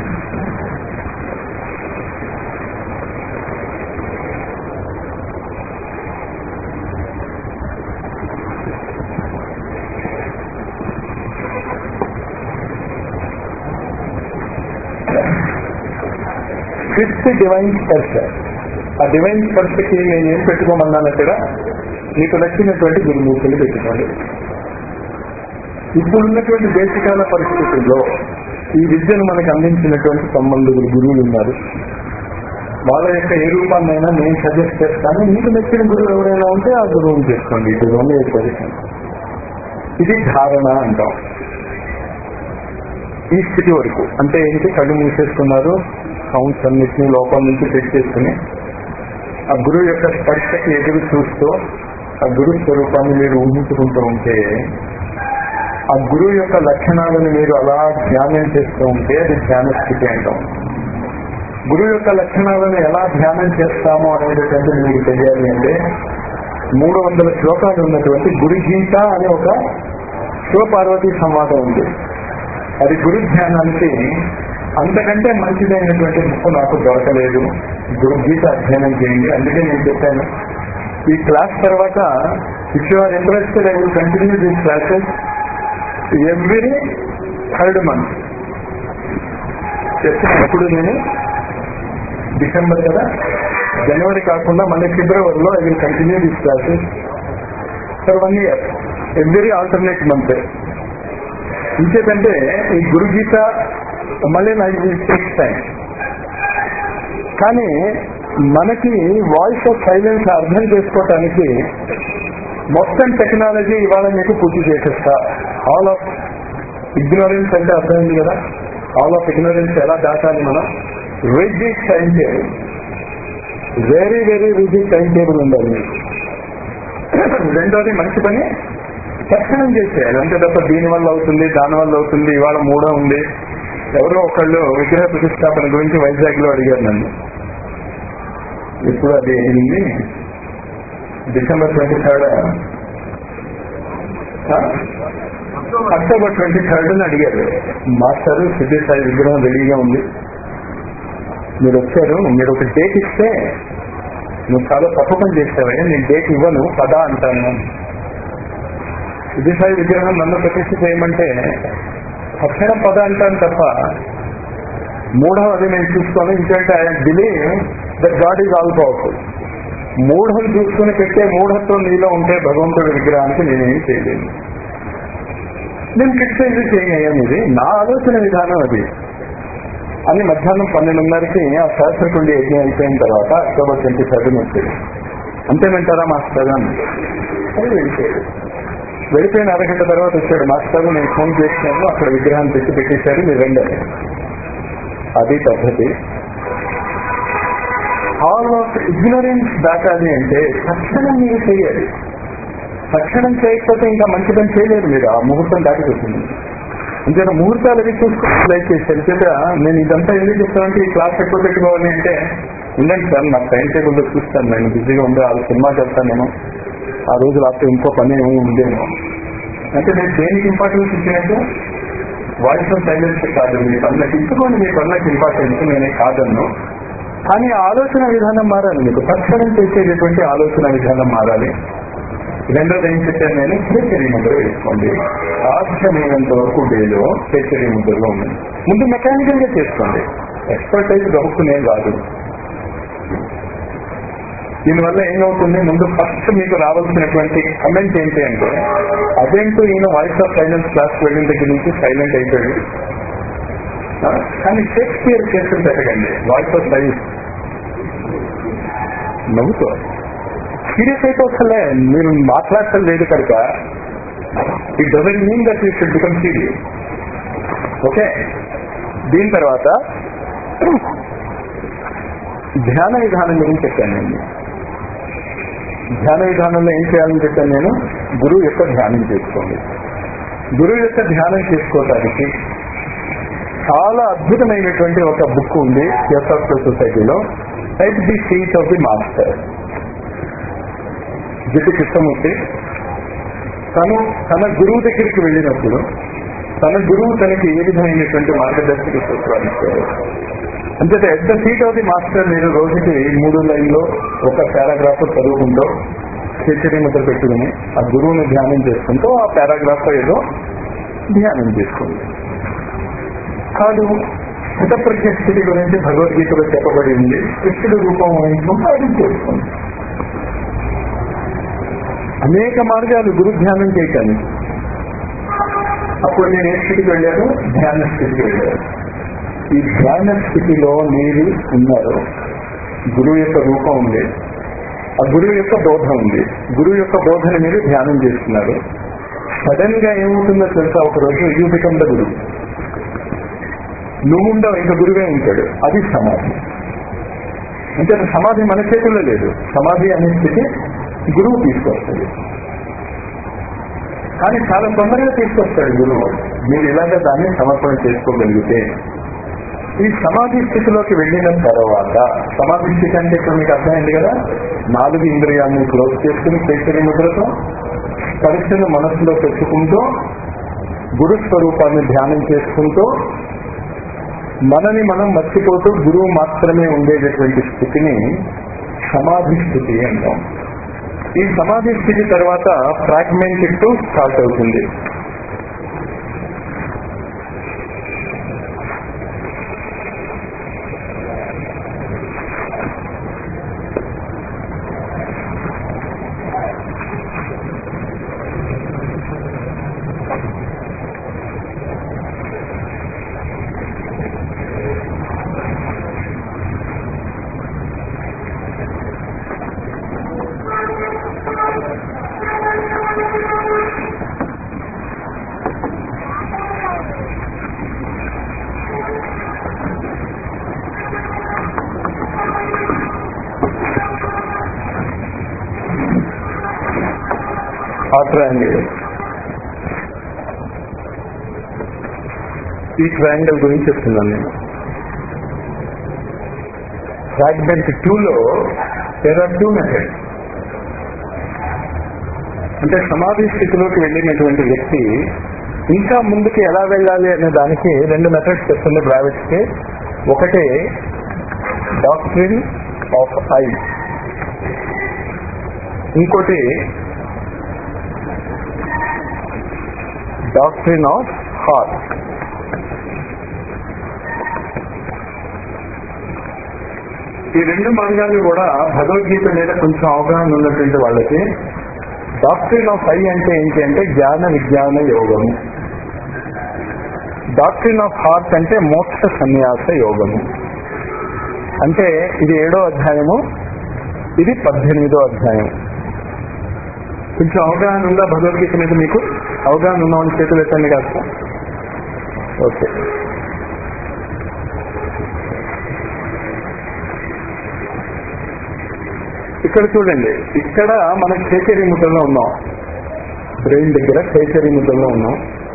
ఫిఫ్త్ డివైన్ స్పర్శ ఆ డివైన్ స్పర్శకి నేను ఏం పెట్టుకోమన్నానంటే మీకు నచ్చినటువంటి గురుమూర్తులు పెట్టుకోండి ఇప్పుడున్నటువంటి దేశకాల పరిస్థితుల్లో ఈ విద్యను మనకు అందించినటువంటి సంబంధులు గురువులు ఉన్నారు వాళ్ళ యొక్క ఏ రూపాన్నైనా నేను సజెస్ట్ చేస్తాను మీకు నచ్చిన గురువు ఎవరైనా ఉంటే ఆ గురువుని చేసుకోండి ఇది ఓన్లీ పొజిషన్ ఇది ధారణ అంటాం ఈ స్థితి వరకు అంటే ఏంటి కళ్ళు మూసేసుకున్నారు సౌండ్స్ అన్నిటినీ లోపల నుంచి తెచ్చేసుకుని ఆ గురువు యొక్క స్పర్శకి ఎదురు చూస్తూ ఆ గురు స్వరూపాన్ని మీరు ఊహించుకుంటూ ఉంటే ఆ గురువు యొక్క లక్షణాలను మీరు అలా ధ్యానం చేస్తూ ఉంటే అది ధ్యాన స్థితి అంటాం గురువు యొక్క లక్షణాలను ఎలా ధ్యానం చేస్తామో అనేటటువంటి మీకు తెలియాలి అంటే మూడు వందల శ్లోకాలు ఉన్నటువంటి గురు గీత అనే ఒక శివపార్వతి సంవాదం ఉంది అది గురు ధ్యానానికి అంతకంటే మంచిదైనటువంటి బుక్ నాకు దొరకలేదు గురు గీత అధ్యయనం చేయండి అందుకే నేను చెప్పాను ఈ క్లాస్ తర్వాత if you are interested I will continue these classes every third month చెప్పినప్పుడు నేను డిసెంబర్ కదా జనవరి కాకుండా మళ్ళీ ఫిబ్రవరిలో I will continue these classes for one year every alternate month ఇంకేంటంటే ఈ గురు గీత మళ్ళీ నాకు టేక్స్ టైం కానీ మనకి వాయిస్ ఆఫ్ సైలెన్స్ అర్థం చేసుకోవటానికి మొత్తం టెక్నాలజీ ఇవాళ మీకు పూర్తి చేసేస్తా ఆల్ ఆఫ్ ఇగ్నోరెన్స్ అంటే అర్థమైంది కదా ఆల్ ఆఫ్ ఇగ్నోరెన్స్ ఎలా దాటాలి మనం rigid time table very very rigid time table ఉండాలి మీకు రెండోది మంచి పని తక్షణం చేసేయాలి అంతే తప్ప దీని వల్ల అవుతుంది దాని వల్ల అవుతుంది ఇవాళ మూడో ఉంది ఎవరో ఒకళ్ళు విగ్రహ ప్రతిష్టాపన గురించి వైజాగ్ లో అడిగారు నన్ను ఇప్పుడు అది అయింది December twenty third October twenty third అడిగారు మాస్టర్ సిద్ధి సాయి విగ్రహం రెడీగా ఉంది మీరు వచ్చారు మీరు ఒక డేట్ ఇస్తే నువ్వు చాలా తప్పు పని చేస్తావని నేను డేట్ ఇవ్వను పదా అంటాను సిద్ధి సాయి విగ్రహం నన్ను ప్రతిష్ఠ చేయమంటే తక్షణం పద అంటాను తప్ప మూఢం నేను చూసుకొని ఎందుకంటే I believe that God is all powerful మూఢం చూసుకుని పెట్టే మూఢత్వం నీలో ఉంటే భగవంతుడి విగ్రహానికి నేనేం చేయలేను నేను క్రిటిసైజ్ చేయను ఇది నా ఆలోచన విధానం అది అని మధ్యాహ్నం పన్నెండున్నరకి ఆ సహస్రకుండి యజ్ఞం అయిపోయిన తర్వాత అక్టోబర్ ట్వంటీ సెవెన్ వచ్చేది అంతేమంటారా మాస్టర్ అని అది వెళ్ళిపోయాడు వెళ్ళిపోయిన అరగంట తర్వాత వచ్చాడు మాస్టర్ నేను ఫోన్ చేసినాను అక్కడ విగ్రహం తెచ్చి పెట్టేశారు మీరు రండి అని. అది పద్ధతి ఆల్ ఆఫ్ ఇగ్నరెన్స్ దాటాలి అంటే తక్షణం మీరు చేయాలి తక్షణం చేయకపోతే ఇంకా మంచి పని చేయలేరు మీరు ఆ ముహూర్తం దాటిపోతుంది అంతేనా ముహూర్తాలు అవి చూసుకోవాలి దయచేసి అంతేత నేను ఇదంతా ఎందుకు చెప్తానంటే ఈ క్లాస్ ఎక్కువ పెట్టుకోవాలి అంటే ఉండండి సార్ నాకు టైం టేబుల్లో చూస్తాను నేను బిజీగా ఉండే ఆ సినిమా చెప్తాను నేను ఆ రోజు రాత్రి ఇంకో పని ఏమో ఉండేమో అంటే నేను దేనికి ఇంపార్టెన్స్ ఇచ్చినట్టు వాయిస్ ఆఫ్ సైలెన్స్ కాదు మీ పనులకు ఇచ్చుకోండి మీ పనులకు ఇంపార్టెన్స్ నేనే కాదన్ను కానీ ఆలోచన విధానం మారాలి మీకు తక్షణం చేసేటటువంటి ఆలోచన విధానం మారాలి రెండోది ఏం చెప్పాను నేను కేసరి ముద్ర వేసుకోండి సాధ్యమైనంత వరకు డేలో కేసరి ముద్రలో ఉంది ముందు మెకానికల్ గా చేసుకోండి ఎక్స్పర్టైజ్ గబుక్కునేం కాదు దీనివల్ల ఏమవుతుంది ముందు ఫస్ట్ మీకు రావాల్సినటువంటి కమెంట్ ఏంటి అంటే అదేంటో ఈయన వాయిస్ ఆఫ్ సైలెన్స్ క్లాస్ వెళ్ళిన దగ్గర నుంచి సైలెంట్ అయిపోయాడు ఆ, కానీ షేక్స్పియర్ కేసులు పెట్టకండి వాయిస్ ఆఫ్ సైలెన్స్ నవ్వుతో సీరియస్ అయిపోతలే మీరు మాట్లాడటం లేదు కనుక it doesn't mean that you should become serious okay దీని తర్వాత ధ్యాన విధానం గురించి చెప్పాను నేను ధ్యాన విధానంలో ఏం చేయాలని చెప్పాను నేను గురువు యొక్క ధ్యానం చేసుకోండి గురువు యొక్క ధ్యానం చేసుకోవటానికి చాలా అద్భుతమైనటువంటి ఒక బుక్ ఉంది థియోసాఫికల్ సొసైటీలో at the seat of the master Jiddu Krishnamurti తను తన గురువు దగ్గరికి వెళ్ళినప్పుడు తన గురువు తనకి ఏ విధమైనటువంటి మార్గదర్శక సూత్రాలు ఇచ్చారు అంటే at the seat of the master మీరు రోజుకి మూడు లైన్లో ఒక పారాగ్రాఫ్ చదువుకుంటూ కేచరీ ముద్ర పెట్టుకుని ఆ గురువుని ధ్యానం చేసుకుంటూ ఆ పారాగ్రాఫ్ ఏదో ధ్యానం చేసుకోండి కాదు స్థితప్రజ్ఞ స్థితి గురించి భగవద్గీతలో చెప్పబడి ఉంది కృష్ణుడు రూపం వహించుకుంటూ అది చేసుకోండి అనేక మార్గాలు గురు ధ్యానం చేయటానికి అప్పుడు నేను ఏ స్థితికి వెళ్ళాను ధ్యాన స్థితికి వెళ్ళాను ఈ ధ్యాన స్థితిలో మీరు ఉన్నారు గురువు యొక్క రూపం ఉంది ఆ గురువు యొక్క బోధ ఉంది గురువు యొక్క బోధన మీరు ధ్యానం చేస్తున్నారు సడన్ గా ఏమవుతుందో తెలుసా ఒక రోజు యూ బికమ్ ద గురువు నువ్వు ఉండవు ఇంకా గురువే ఉంటాడు అది సమాధి అంటే సమాధి మన చేతుల్లో లేదు సమాధి అనే స్థితి గురువు తీసుకొస్తుంది కానీ చాలా తొందరగా తీసుకొస్తాడు గురువు మీరు ఇలాగ దాన్ని సమర్పణ చేసుకోగలిగితే ఈ సమాధి స్థితిలోకి వెళ్ళిన తర్వాత సమాధి స్థితి అంటే ఇప్పుడు మీకు అర్థమైంది కదా నాలుగు ఇంద్రియాలను క్లోజ్ చేసుకుని కేసరి ముద్రతో పరిస్థితిని మనసులో పెట్టుకుంటూ గురు స్వరూపాన్ని ధ్యానం చేసుకుంటూ మనని మనం మర్చిపోతూ గురువు మాత్రమే ఉండేటటువంటి స్థితిని సమాధి స్థితి అంటాం ఈ సమాధి స్థితి తర్వాత ఫ్రాగ్మెంటెడ్ టు స్టార్ట్ అవుతుంది ఆ ట్రయాంగిల్ ఈ ట్రయాంగిల్ గురించి చెప్తున్నాను నేను ఫ్రాగ్మెంట్ టూలో దేర్ ఆర్ టూ మెథడ్స్ అంటే సమాధి స్థితిలోకి వెళ్ళినటువంటి వ్యక్తి ఇంకా ముందుకు ఎలా వెళ్ళాలి అనే దానికి రెండు మెథడ్స్ చెప్తుంది బ్రావిట్స్కి ఒకటి డాక్ట్రిన్ ఆఫ్ ఐ ఇంకోటి డాక్ట్రిన్ ఆఫ్ హార్ట్ ఈ రెండు మార్గాలు కూడా భగవద్గీత మీద కొంచెం అవగాహన ఉన్నటువంటి వాళ్ళకి డాక్ట్రిన్ ఆఫ్ ఐ అంటే ఏంటి అంటే జ్ఞాన విజ్ఞాన యోగము డాక్ట్రిన్ ఆఫ్ హార్ట్ అంటే మోక్ష సన్యాస యోగము అంటే ఇది ఏడో అధ్యాయము ఇది పద్దెనిమిదో అధ్యాయం కొంచెం అవగాహన ఉందా భగవద్గీత మీద మీకు అవగాహన ఉన్న వాళ్ళ చేతులు ఎత్తండి కాస్త ఓకే ఇక్కడ చూడండి ఇక్కడ మనం కేసరి ముద్రలో ఉన్నాం బ్రెయిన్ దగ్గర కేసరి ముద్రలో ఉన్నాం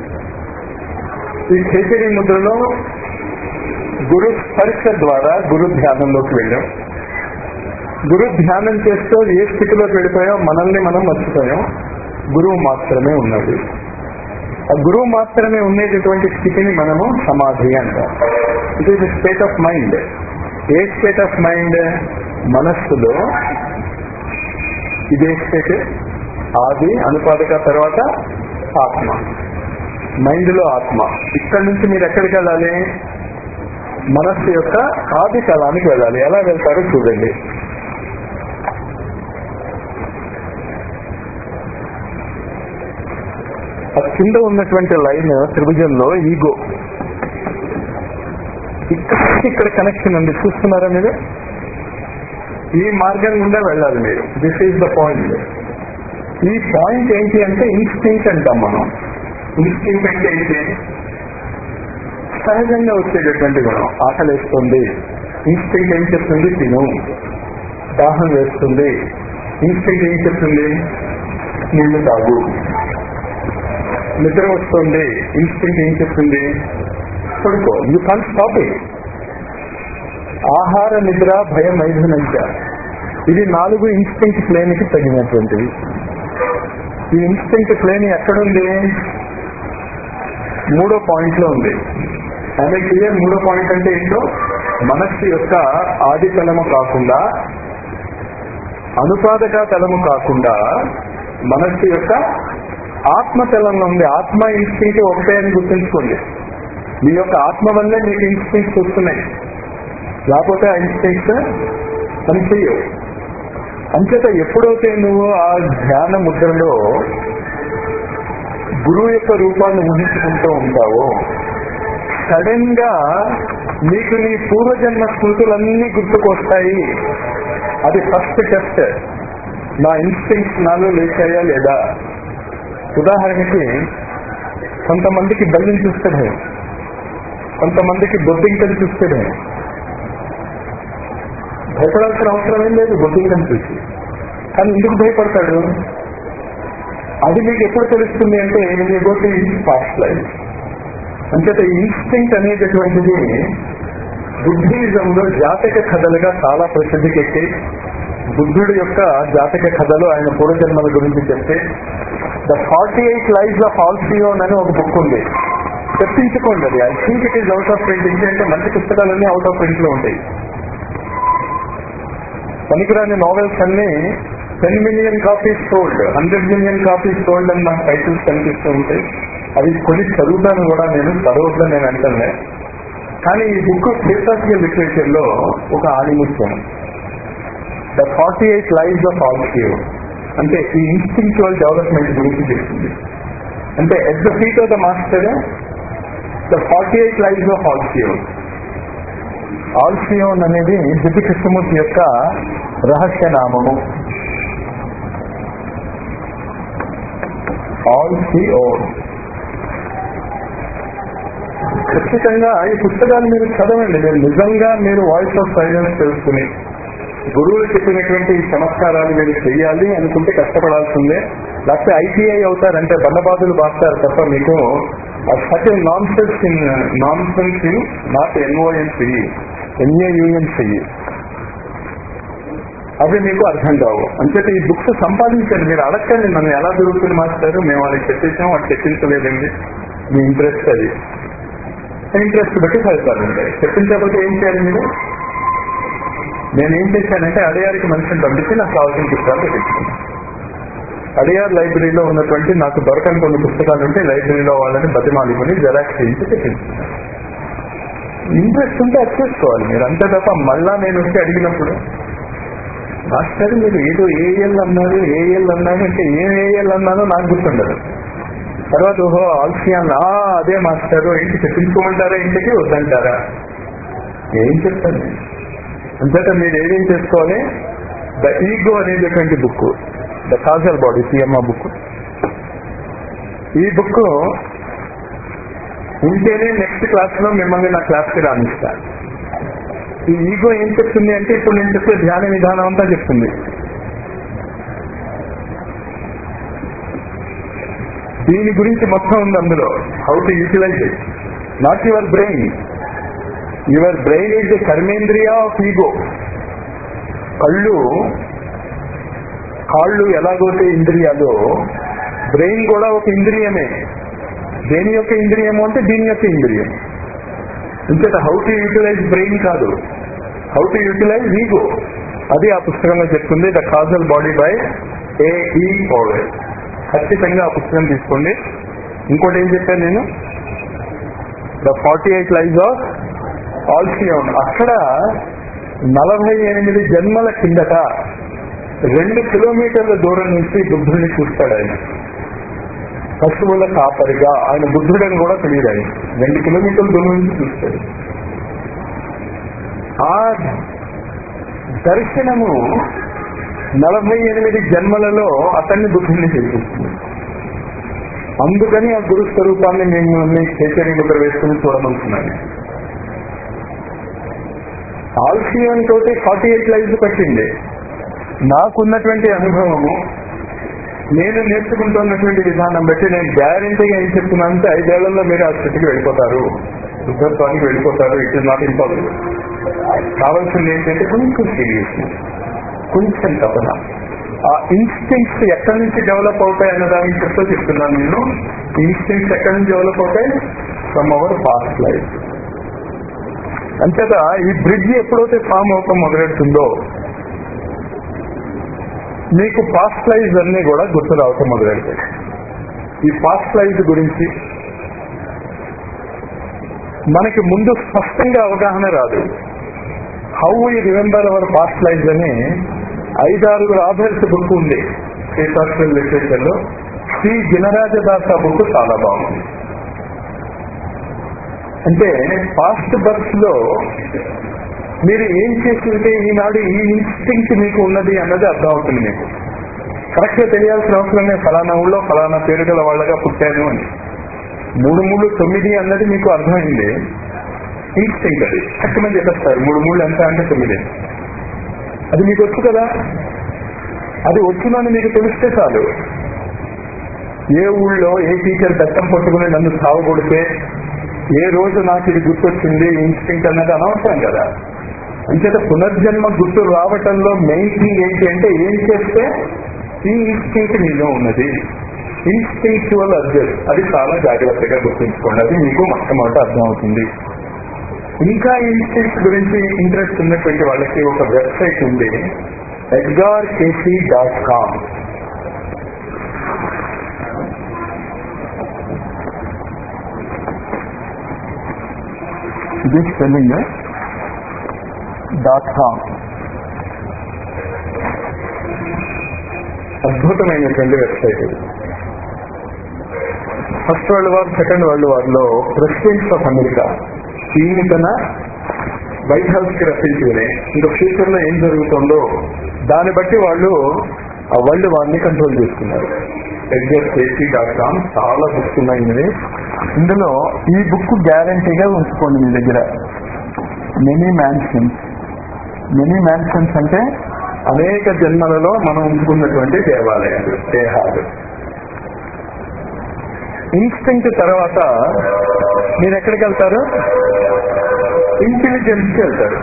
ఈ కేసరి ముద్రలో గురు స్పర్శ ద్వారా గురు ధ్యానంలోకి వెళ్ళాం గురు ధ్యానం చేస్తూ ఏ స్థితిలోకి వెళ్ళిపోయాం మనల్ని మనం మర్చిపోయాం గురువు మాత్రమే ఉన్నది ఆ గురువు మాత్రమే ఉండేటటువంటి స్థితిని మనము సమాధి అంటాం it is state of mind a state of mind మనస్సులో ఇదే స్టేట్ ఆది అనుపాదక తర్వాత ఆత్మ మైండ్ లో ఆత్మ ఇక్కడ నుంచి మీరు ఎక్కడికి వెళ్ళాలి మనస్సు యొక్క ఆది కాలానికి వెళ్ళాలి ఎలా వెళ్తారో చూడండి ఆ కింద ఉన్నటువంటి లైన్ త్రిభుజంలో ఈగో ఇక్కడ నుంచి ఇక్కడ కనెక్షన్ ఉంది చూస్తున్నారా మీరు ఈ మార్గం గుండా వెళ్ళాలి మీరు దిస్ ఈజ్ ద పాయింట్ ఈ పాయింట్ ఏంటి అంటే ఇన్స్టింక్ట్ అంటాం మనం ఇన్స్టింక్ట్ అంటే ఏంటి సహజంగా వచ్చేటటువంటి గుణం ఆకలి వేస్తుంది ఇన్స్టింక్ట్ ఏం చెప్తుంది తిను దాహం వేస్తుంది ఇన్స్టింక్ట్ ఏం చెప్తుంది నీళ్లు తాగు నిద్ర వస్తుంది ఇన్స్టింక్ట్ ఏం చెప్తుంది పడుకో యూ కాన్ స్టాప్ ఇట్ ఆహార నిద్ర భయం మైథునంచ ఇది నాలుగు ఇన్స్టింక్ట్ ప్లేన్ కి తగినటువంటివి ఈ ఇన్స్టింక్ట్ ప్లేన్ ఎక్కడుంది మూడో పాయింట్ లో ఉంది అదే క్లియర్ మూడో పాయింట్ అంటే ఏంటో మనస్సు యొక్క ఆది తలము కాకుండా అనుపాదక తలము కాకుండా మనస్సు యొక్క ఆత్మ తలంలో ఉంది ఆత్మ ఇన్స్టింక్ట్ ఒకటే అని గుర్తుంచుకోండి మీ యొక్క ఆత్మ వల్లే మీకు ఇన్స్టింక్ట్స్ వస్తున్నాయి లేకపోతే ఆ ఇన్స్టింక్ట్స్ పని చెయ్యవు అంచేత ఎప్పుడైతే నువ్వు ఆ ధ్యాన ముద్రలో గురువు యొక్క రూపాన్ని ఊహించుకుంటూ ఉంటావో సడన్ గా నీకు నీ పూర్వజన్మ స్మృతులన్నీ గుర్తుకొస్తాయి అది ఫస్ట్ టెస్ట్ నా ఇన్స్టింక్ట్స్ నాలో లేచాయా లేదా ఉదాహరణకి కొంతమందికి బల్లిని చూస్తే భయం కొంతమందికి బొద్దింకని చూస్తే భయం భయపడాల్సిన అవసరం ఏం లేదు బొద్దింకని చూసి కానీ ఎందుకు భయపడతాడు అది మీకు ఎప్పుడు తెలుస్తుంది అంటే నేను గోటి పాస్ట్ లైఫ్ అంచేత ఇన్స్టింక్ట్ అనేటటువంటిది బుద్ధిజంలో జాతక కథలుగా చాలా ప్రసిద్ధికి ఎక్కి బుద్ధుడి యొక్క జాతక కథలు ఆయన పూర్వజన్మల గురించి చెప్తే the forty eight life of Alcyone అని ఒక బుక్ ఉంది తెప్పించుకోండి అది I think it is out of print ఎందుకంటే మంచి పుస్తకాలన్నీ అవుట్ ఆఫ్ ప్రింట్ లో ఉంటాయి పనికిరాని నావెల్స్ అన్ని ten million copies sold hundred million copies sold అని నాకు టైటిల్స్ కనిపిస్తూ ఉంటాయి అవి కొని చదువుతాను కూడా నేను చదవద్దని నేను అంటాను కానీ ఈ బుక్ ఫిలాసఫికల్ లిటరేచర్ లో ఒక ఆణిముత్యం the forty eight life of Alcyone అంటే ఈ ఇన్స్టింక్చువల్ డెవలప్మెంట్ గురించి చెప్తుంది అంటే at the feet of the master the forty eight life of Alcyone Alcyone అనేది దివ్య కృష్ణమూర్తి యొక్క రహస్య నామము ఆల్సియోన్ ఖచ్చితంగా ఈ పుస్తకాలు మీరు చదవండి మీరు నిజంగా మీరు వాయిస్ ఆఫ్ సైలెన్స్ తెలుసుకుని గురువులు చెప్పినటువంటి ఈ చమత్కారాలు మీరు చేయాలి అనుకుంటే కష్టపడాల్సిందే లేకపోతే ఐటీఐ అవుతారంటే బండబాదులు బాస్తారు తప్ప మీకు such nonsense in nonsense in not N O N C N A U N C అవి మీకు అర్థం కావు అంచేత ఈ బుక్స్ సంపాదించండి మీరు అడగండి నన్ను ఎలా దొరుకుతుంది మాస్టారు మేము వాళ్ళకి చెప్పేసాం వాళ్ళు చెప్పించలేదండి మీ ఇంట్రెస్ట్ అది ఇంట్రెస్ట్ బట్టి ఫలితాలు ఉంటాయి చెప్పించకపోతే ఏం చేయాలి మీరు నేను ఏం చేశానంటే అడియారికి మనిషిని పంపించి నాకు కావాల్సిన పుస్తకాలు తెప్పించుకున్నాను అడియార్ లైబ్రరీలో ఉన్నటువంటి నాకు దొరకని కొన్ని పుస్తకాలు ఉంటే లైబ్రరీలో వాళ్ళని బతిమాలికొని జెరాక్స్ చేయించి తెప్పించుకున్నాను ఇంట్రెస్ట్ ఉంటే అది చేసుకోవాలి మీరు అంతే తప్ప మళ్ళా నేను వచ్చి అడిగినప్పుడు మాస్టర్ మీరు ఏదో ఏఎల్ అన్నారు ఏఎల్ అన్నారు అంటే ఏం ఏఎల్ అన్నానో నాకు గుర్తుండదు తర్వాత ఓహో ఆల్సియాన్ ఆ అదే మాస్టర్ ఏంటి చెప్పించుకోమంటారా ఇంటికి వద్దంటారా ఏం చెప్తాను నేను అంతటా మీరు ఏదేం చేసుకోవాలి ద ఈగో అనేటటువంటి బుక్ ద కాజల్ బాడీ సిఎంఆ బుక్ ఈ బుక్ ఉంటేనే నెక్స్ట్ క్లాస్ లో మిమ్మల్ని నా క్లాస్ కి రాణిస్తాను ఈ ఈగో ఏం చెప్తుంది అంటే ఇప్పుడు నేను చెప్పే ధ్యాన విధానం అంతా చెప్తుంది దీని గురించి మొత్తం ఉంది అందులో how to utilize it not your brain your brain is the కర్మేంద్రియ ఆఫ్ ఈగో కళ్ళు కాళ్ళు ఎలాగోతే ఇంద్రియాలో బ్రెయిన్ కూడా ఒక ఇంద్రియమే దేని యొక్క ఇంద్రియము అంటే దీని యొక్క ఇంద్రియం ఇంకేత హౌ టు యూటిలైజ్ బ్రెయిన్ కాదు హౌ టు యూటిలైజ్ ఈగో అది ఆ పుస్తకంలో చెప్తుంది the causal body by A E Powell ఖచ్చితంగా ఆ పుస్తకం తీసుకోండి ఇంకోటి ఏం చెప్పాను నేను the forty eight life of Alcyone అక్కడ నలభై ఎనిమిది జన్మల కిందట రెండు కిలోమీటర్ల దూరం నుంచి బుద్ధుడిని చూస్తాడు ఆయన పశువుల కాపరిగా ఆయన బుద్ధుడని కూడా తెలియదు ఆయన రెండు కిలోమీటర్ల దూరం నుంచి చూస్తాడు ఆ దర్శనము నలభై ఎనిమిది జన్మలలో అతన్ని బుద్ధుడిని చేస్తుంది అందుకని ఆ గురు స్వరూపాన్ని మేము మీ చైతన్య ముద్ర వేసుకుని చూడమంటున్నాను ఆల్సియన్ తోటి ఫార్టీ ఎయిట్ లైఫ్ పట్టింది నాకున్నటువంటి అనుభవము నేను నేర్చుకుంటున్నటువంటి విధానం బట్టి నేను గ్యారంటీగా ఏం చెప్తున్నానంటే ఐదేళ్లలో మీరు ఆ స్థితికి వెళ్ళిపోతారు రుద్రత్వానికి వెళ్ళిపోతారు ఇట్ ఇస్ నాట్ ఇంపాసిబుల్ కావాల్సింది ఏంటంటే కొంచెం సీరియస్నెస్ కొంచెం తపన ఆ ఇన్స్టింక్ట్స్ ఎక్కడి నుంచి డెవలప్ అవుతాయి అన్న దానికి చెప్తూ చెప్తున్నాను నేను ఇన్స్టింక్ట్స్ ఎక్కడి నుంచి డెవలప్ అవుతాయి ఫ్రమ్ అవర్ పాస్ట్ లైఫ్ అంతేగా ఈ బ్రిడ్జ్ ఎప్పుడైతే ఫామ్ అవటం మొదలెడుతుందో మీకు పాస్ట్ లైఫ్ అన్ని కూడా గుర్తు రావటం మొదలెడతాయి ఈ పాస్ట్ లైఫ్ గురించి మనకి ముందు స్పష్టంగా అవగాహన రాదు హౌ ఈ రిమెంబర్ అవర్ పాస్ట్ లైఫ్ అని ఐదారుగురు ఆధర్స్ బుక్ ఉంది శ్రీశాస్త్ర లిటరేచర్ లో శ్రీ గినరాజదాస బుక్ చాలా బాగుంది అంటే పాస్ట్ బర్త్ లో మీరు ఏం చేస్తుంటే ఈనాడు ఈ ఇన్స్టింక్ట్ మీకు ఉన్నది అన్నది అర్థం అవుతుంది మీకు కరెక్ట్ గా తెలియాల్సిన అవసరం లేదు ఫలానా ఊళ్ళో ఫలానా పేరు గల వాళ్ళగా పుట్టాను అని మూడు మూడు తొమ్మిది అన్నది మీకు అర్థమైంది ఇన్స్టింక్ట్ అది చక్కమని చెప్పేస్తారు మూడు మూడు ఎంత అంటే తొమ్మిది అది మీకు వచ్చు కదా అది వచ్చునని మీకు తెలిస్తే చాలు ఏ ఊళ్ళో ఏ టీచర్ బెత్తం పట్టుకుని నన్ను సావగొడితే ఏ రోజు నాకు ఇది గుర్తొచ్చింది ఇన్స్టింక్ట్ అన్నది అనవసరం కదా అంచేత పునర్జన్మ గుర్తు రావటంలో మెయిన్ థింగ్ ఏంటి అంటే ఏం చేస్తే ఈ ఇన్స్టింక్ట్ మీలో ఉన్నది ఇన్స్టింక్చువల్ అడ్జస్ట్ అది చాలా జాగ్రత్తగా గుర్తుంచుకోండి అది మీకు మొట్టమొదట అర్థం అవుతుంది ఇంకా ఇన్స్టింక్ట్ గురించి ఇంట్రెస్ట్ ఉన్నటువంటి వాళ్ళకి ఒక వెబ్సైట్ ఉంది ఎడ్గార్ కేసీ డాట్ కామ్ ఇది స్పెల్లింగ్ డాట్ కామ్ అద్భుతమైనటువంటి వెబ్సైట్ ఇది first world war second world war లో ప్రెసిడెంట్స్ ఆఫ్ అమెరికా దీనికన్నా వైట్ హౌస్ కి రప్పించుకుని ఇంకా ఫ్యూచర్ లో ఏం జరుగుతుందో దాన్ని బట్టి వాళ్ళు ఆ వరల్డ్ వార్ ని కంట్రోల్ చేసుకున్నారు ఎడ్గర్ సేఫ్టీ డాట్ కామ్ చాలా బుక్స్ ఉన్నాయి ఇందులో ఈ బుక్ గ్యారంటీగా ఉంచుకోండి మీ దగ్గర మెనీ మ్యాన్షన్స్ మెనీ మ్యాన్షన్స్ అంటే అనేక జన్మలలో మనం ఉంచుకున్నటువంటి దేవాలయాలు దేహాలు ఇన్స్టింక్ట్ తర్వాత మీరు ఎక్కడికి వెళ్తారు ఇంటెలిజెన్స్ కి వెళ్తారు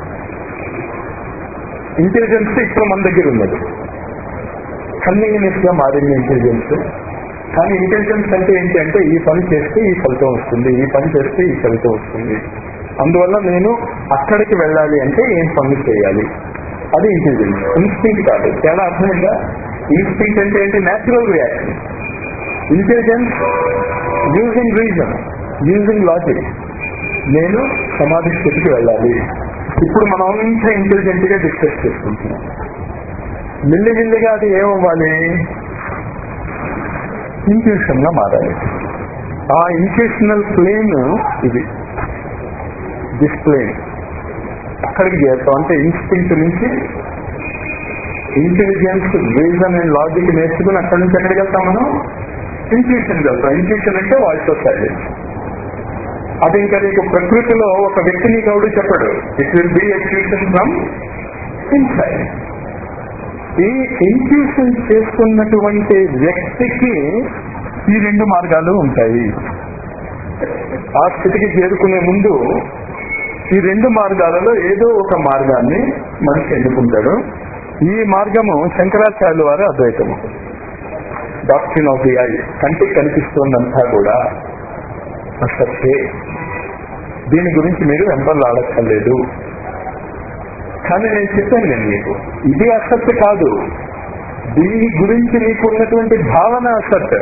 ఇంటెలిజెన్స్ ఇప్పుడు మన దగ్గర ఉన్నది కన్వీనియన్స్ గా మారింది ఇంటెలిజెన్స్ కానీ ఇంటెలిజెన్స్ అంటే ఏంటి అంటే ఈ పని చేస్తే ఈ ఫలితం వస్తుంది ఈ పని చేస్తే ఈ ఫలితం వస్తుంది అందువల్ల నేను అక్కడికి వెళ్ళాలి అంటే ఏం పనులు చేయాలి అది ఇంటెలిజెన్స్ ఇన్స్టింక్ట్ కాదు చాలా అర్థమైందా ఇన్స్టింక్ట్ అంటే ఏంటి natural reaction intelligence using reason using logic నేను సమాధి స్థితికి వెళ్ళాలి ఇప్పుడు మనం అంతా ఇంటెలిజెంట్ గా డిస్కస్ చేసుకుంటున్నాం మిల్లిమిల్లిగా అది ఏమవ్వాలి ఇంట్యూషన్ గా మారాలి ఆ ఇంట్యూషనల్ ప్లేన్ ఇది దిస్ ప్లేన్ అక్కడికి చేస్తాం అంటే ఇన్స్టింక్ట్ నుంచి ఇంటెలిజెన్స్ రీజన్ అండ్ లాజిక్ నేర్చుకుని అక్కడి నుంచి ఎక్కడికి వెళ్తాం మనం ఇంట్యూషన్ వెళ్తాం ఇంట్యూషన్ అంటే వాయిస్ ఆఫ్ సైలెన్స్ అది ఇంకా నీకు ప్రకృతిలో ఒక వ్యక్తి నీకు ఎవడు చెప్పడు it will be execution from inside ఈ ఇంట్యూషన్ చేసుకున్నటువంటి వ్యక్తికి ఈ రెండు మార్గాలు ఉంటాయి ఆ స్థితికి చేరుకునే ముందు ఈ రెండు మార్గాలలో ఏదో ఒక మార్గాన్ని మనిషి ఎన్నుకుంటాడు ఈ మార్గము శంకరాచార్యుల వారి అద్వైతము డాక్టరీన్ ఆఫ్ ది ఐ కంటికి కనిపిస్తోందంతా కూడా అసత్తే దీని గురించి మీరు వెంపర్లాడక్కర్లేదు కానీ నేను చెప్పాను నేను మీకు ఇది అసత్ కాదు దీని గురించి మీకు ఉన్నటువంటి భావన అసత్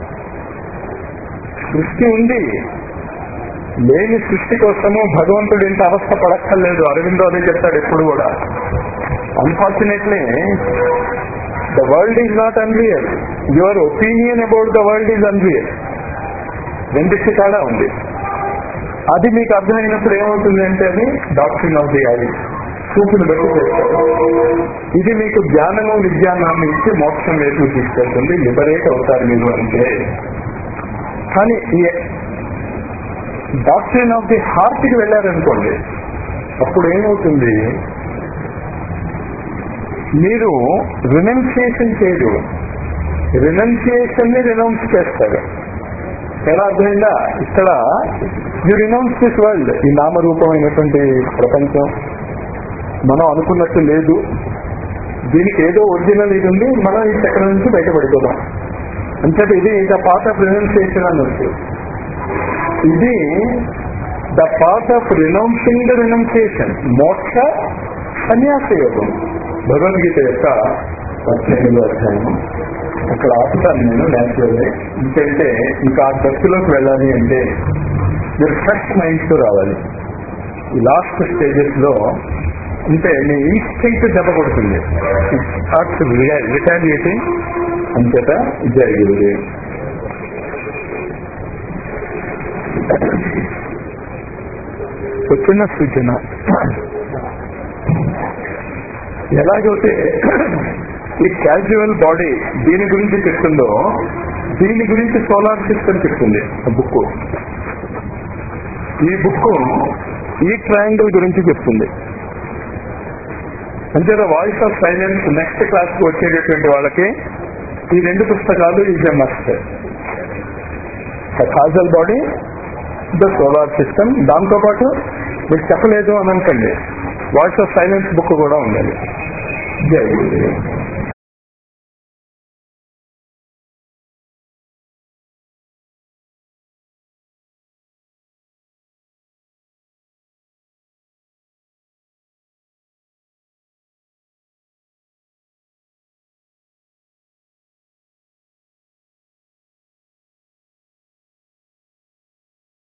సృష్టి ఉంది లేని సృష్టి కోసము భగవంతుడు ఇంత అవస్థ పడక్కర్లేదు అరవిందో అదే చెప్తాడు ఎప్పుడు కూడా unfortunately the world is not unreal your opinion about the world is unreal రెండింటి తేడా ఉంది అది మీకు అర్థమైనప్పుడు ఏమవుతుంది అంటే అది డాక్టరీన్ ఆఫ్ ది ఐ చూపును బట్టి చేస్తారు ఇది మీకు జ్ఞానము విజ్ఞానాన్ని ఇచ్చి మోక్షం వైపు తీసుకెళ్తుంది లిబరేట్ అవుతారు మీరు అంటే కానీ ఈ డాక్టరీన్ ఆఫ్ ది హార్ట్ కి వెళ్ళారనుకోండి అప్పుడు ఏమవుతుంది మీరు రినౌన్సియేషన్ చేయరు రినౌన్సియేషన్ ని రినౌన్స్ చేస్తారు ఎలా అర్థమైందా ఇక్కడ యు రినౌన్స్ దిస్ వరల్డ్ ఈ నామరూపమైనటువంటి ప్రపంచం మనం అనుకున్నట్టు లేదు దీనికి ఏదో ఒరిజినల్ ఇది ఉంది మనం ఈ చక్రం నుంచి బయటపడిపోదాం అంటే ఇది ద పార్ట్ ఆఫ్ రినౌన్సియేషన్ అనొచ్చు ఇది the part of renouncing the renunciation మోక్ష సన్యాస యోగం భగవద్గీత యొక్క పద్దెనిమిదో అధ్యాయం అక్కడ ఆపుతాను నేను న్యాచురల్ ఎందుకంటే ఇంకా ఆ దశలోకి వెళ్ళాలి అంటే మీరు ఫ్రెష్ మైండ్స్ తో రావాలి ఈ లాస్ట్ స్టేజెస్ లో అంటే మీ ఇన్స్టింక్ట్ దెబ్బ కొడుతుంది థాట్స్ రిటాలియేటింగ్ అంతేత జరిగింది చిన్న సూచన ఎలాగైతే ఈ క్యాజువల్ బాడీ దీని గురించి చెప్తుందో దీని గురించి సోలార్ సిస్టమ్ చెప్తుంది ఆ బుక్ ఈ బుక్ ఈ ట్రయాంగిల్ గురించి చెప్తుంది అంటే voice of silence next class కి వచ్చేటటువంటి వాళ్ళకి ఈ రెండు పుస్తకాలు is a must the causal body the solar system దాంతో పాటు మీకు చెప్పలేదు అని అనుకోండి వాయిస్ ఆఫ్ సైలెన్స్ బుక్ కూడా ఉండాలి జై గురుదేవ్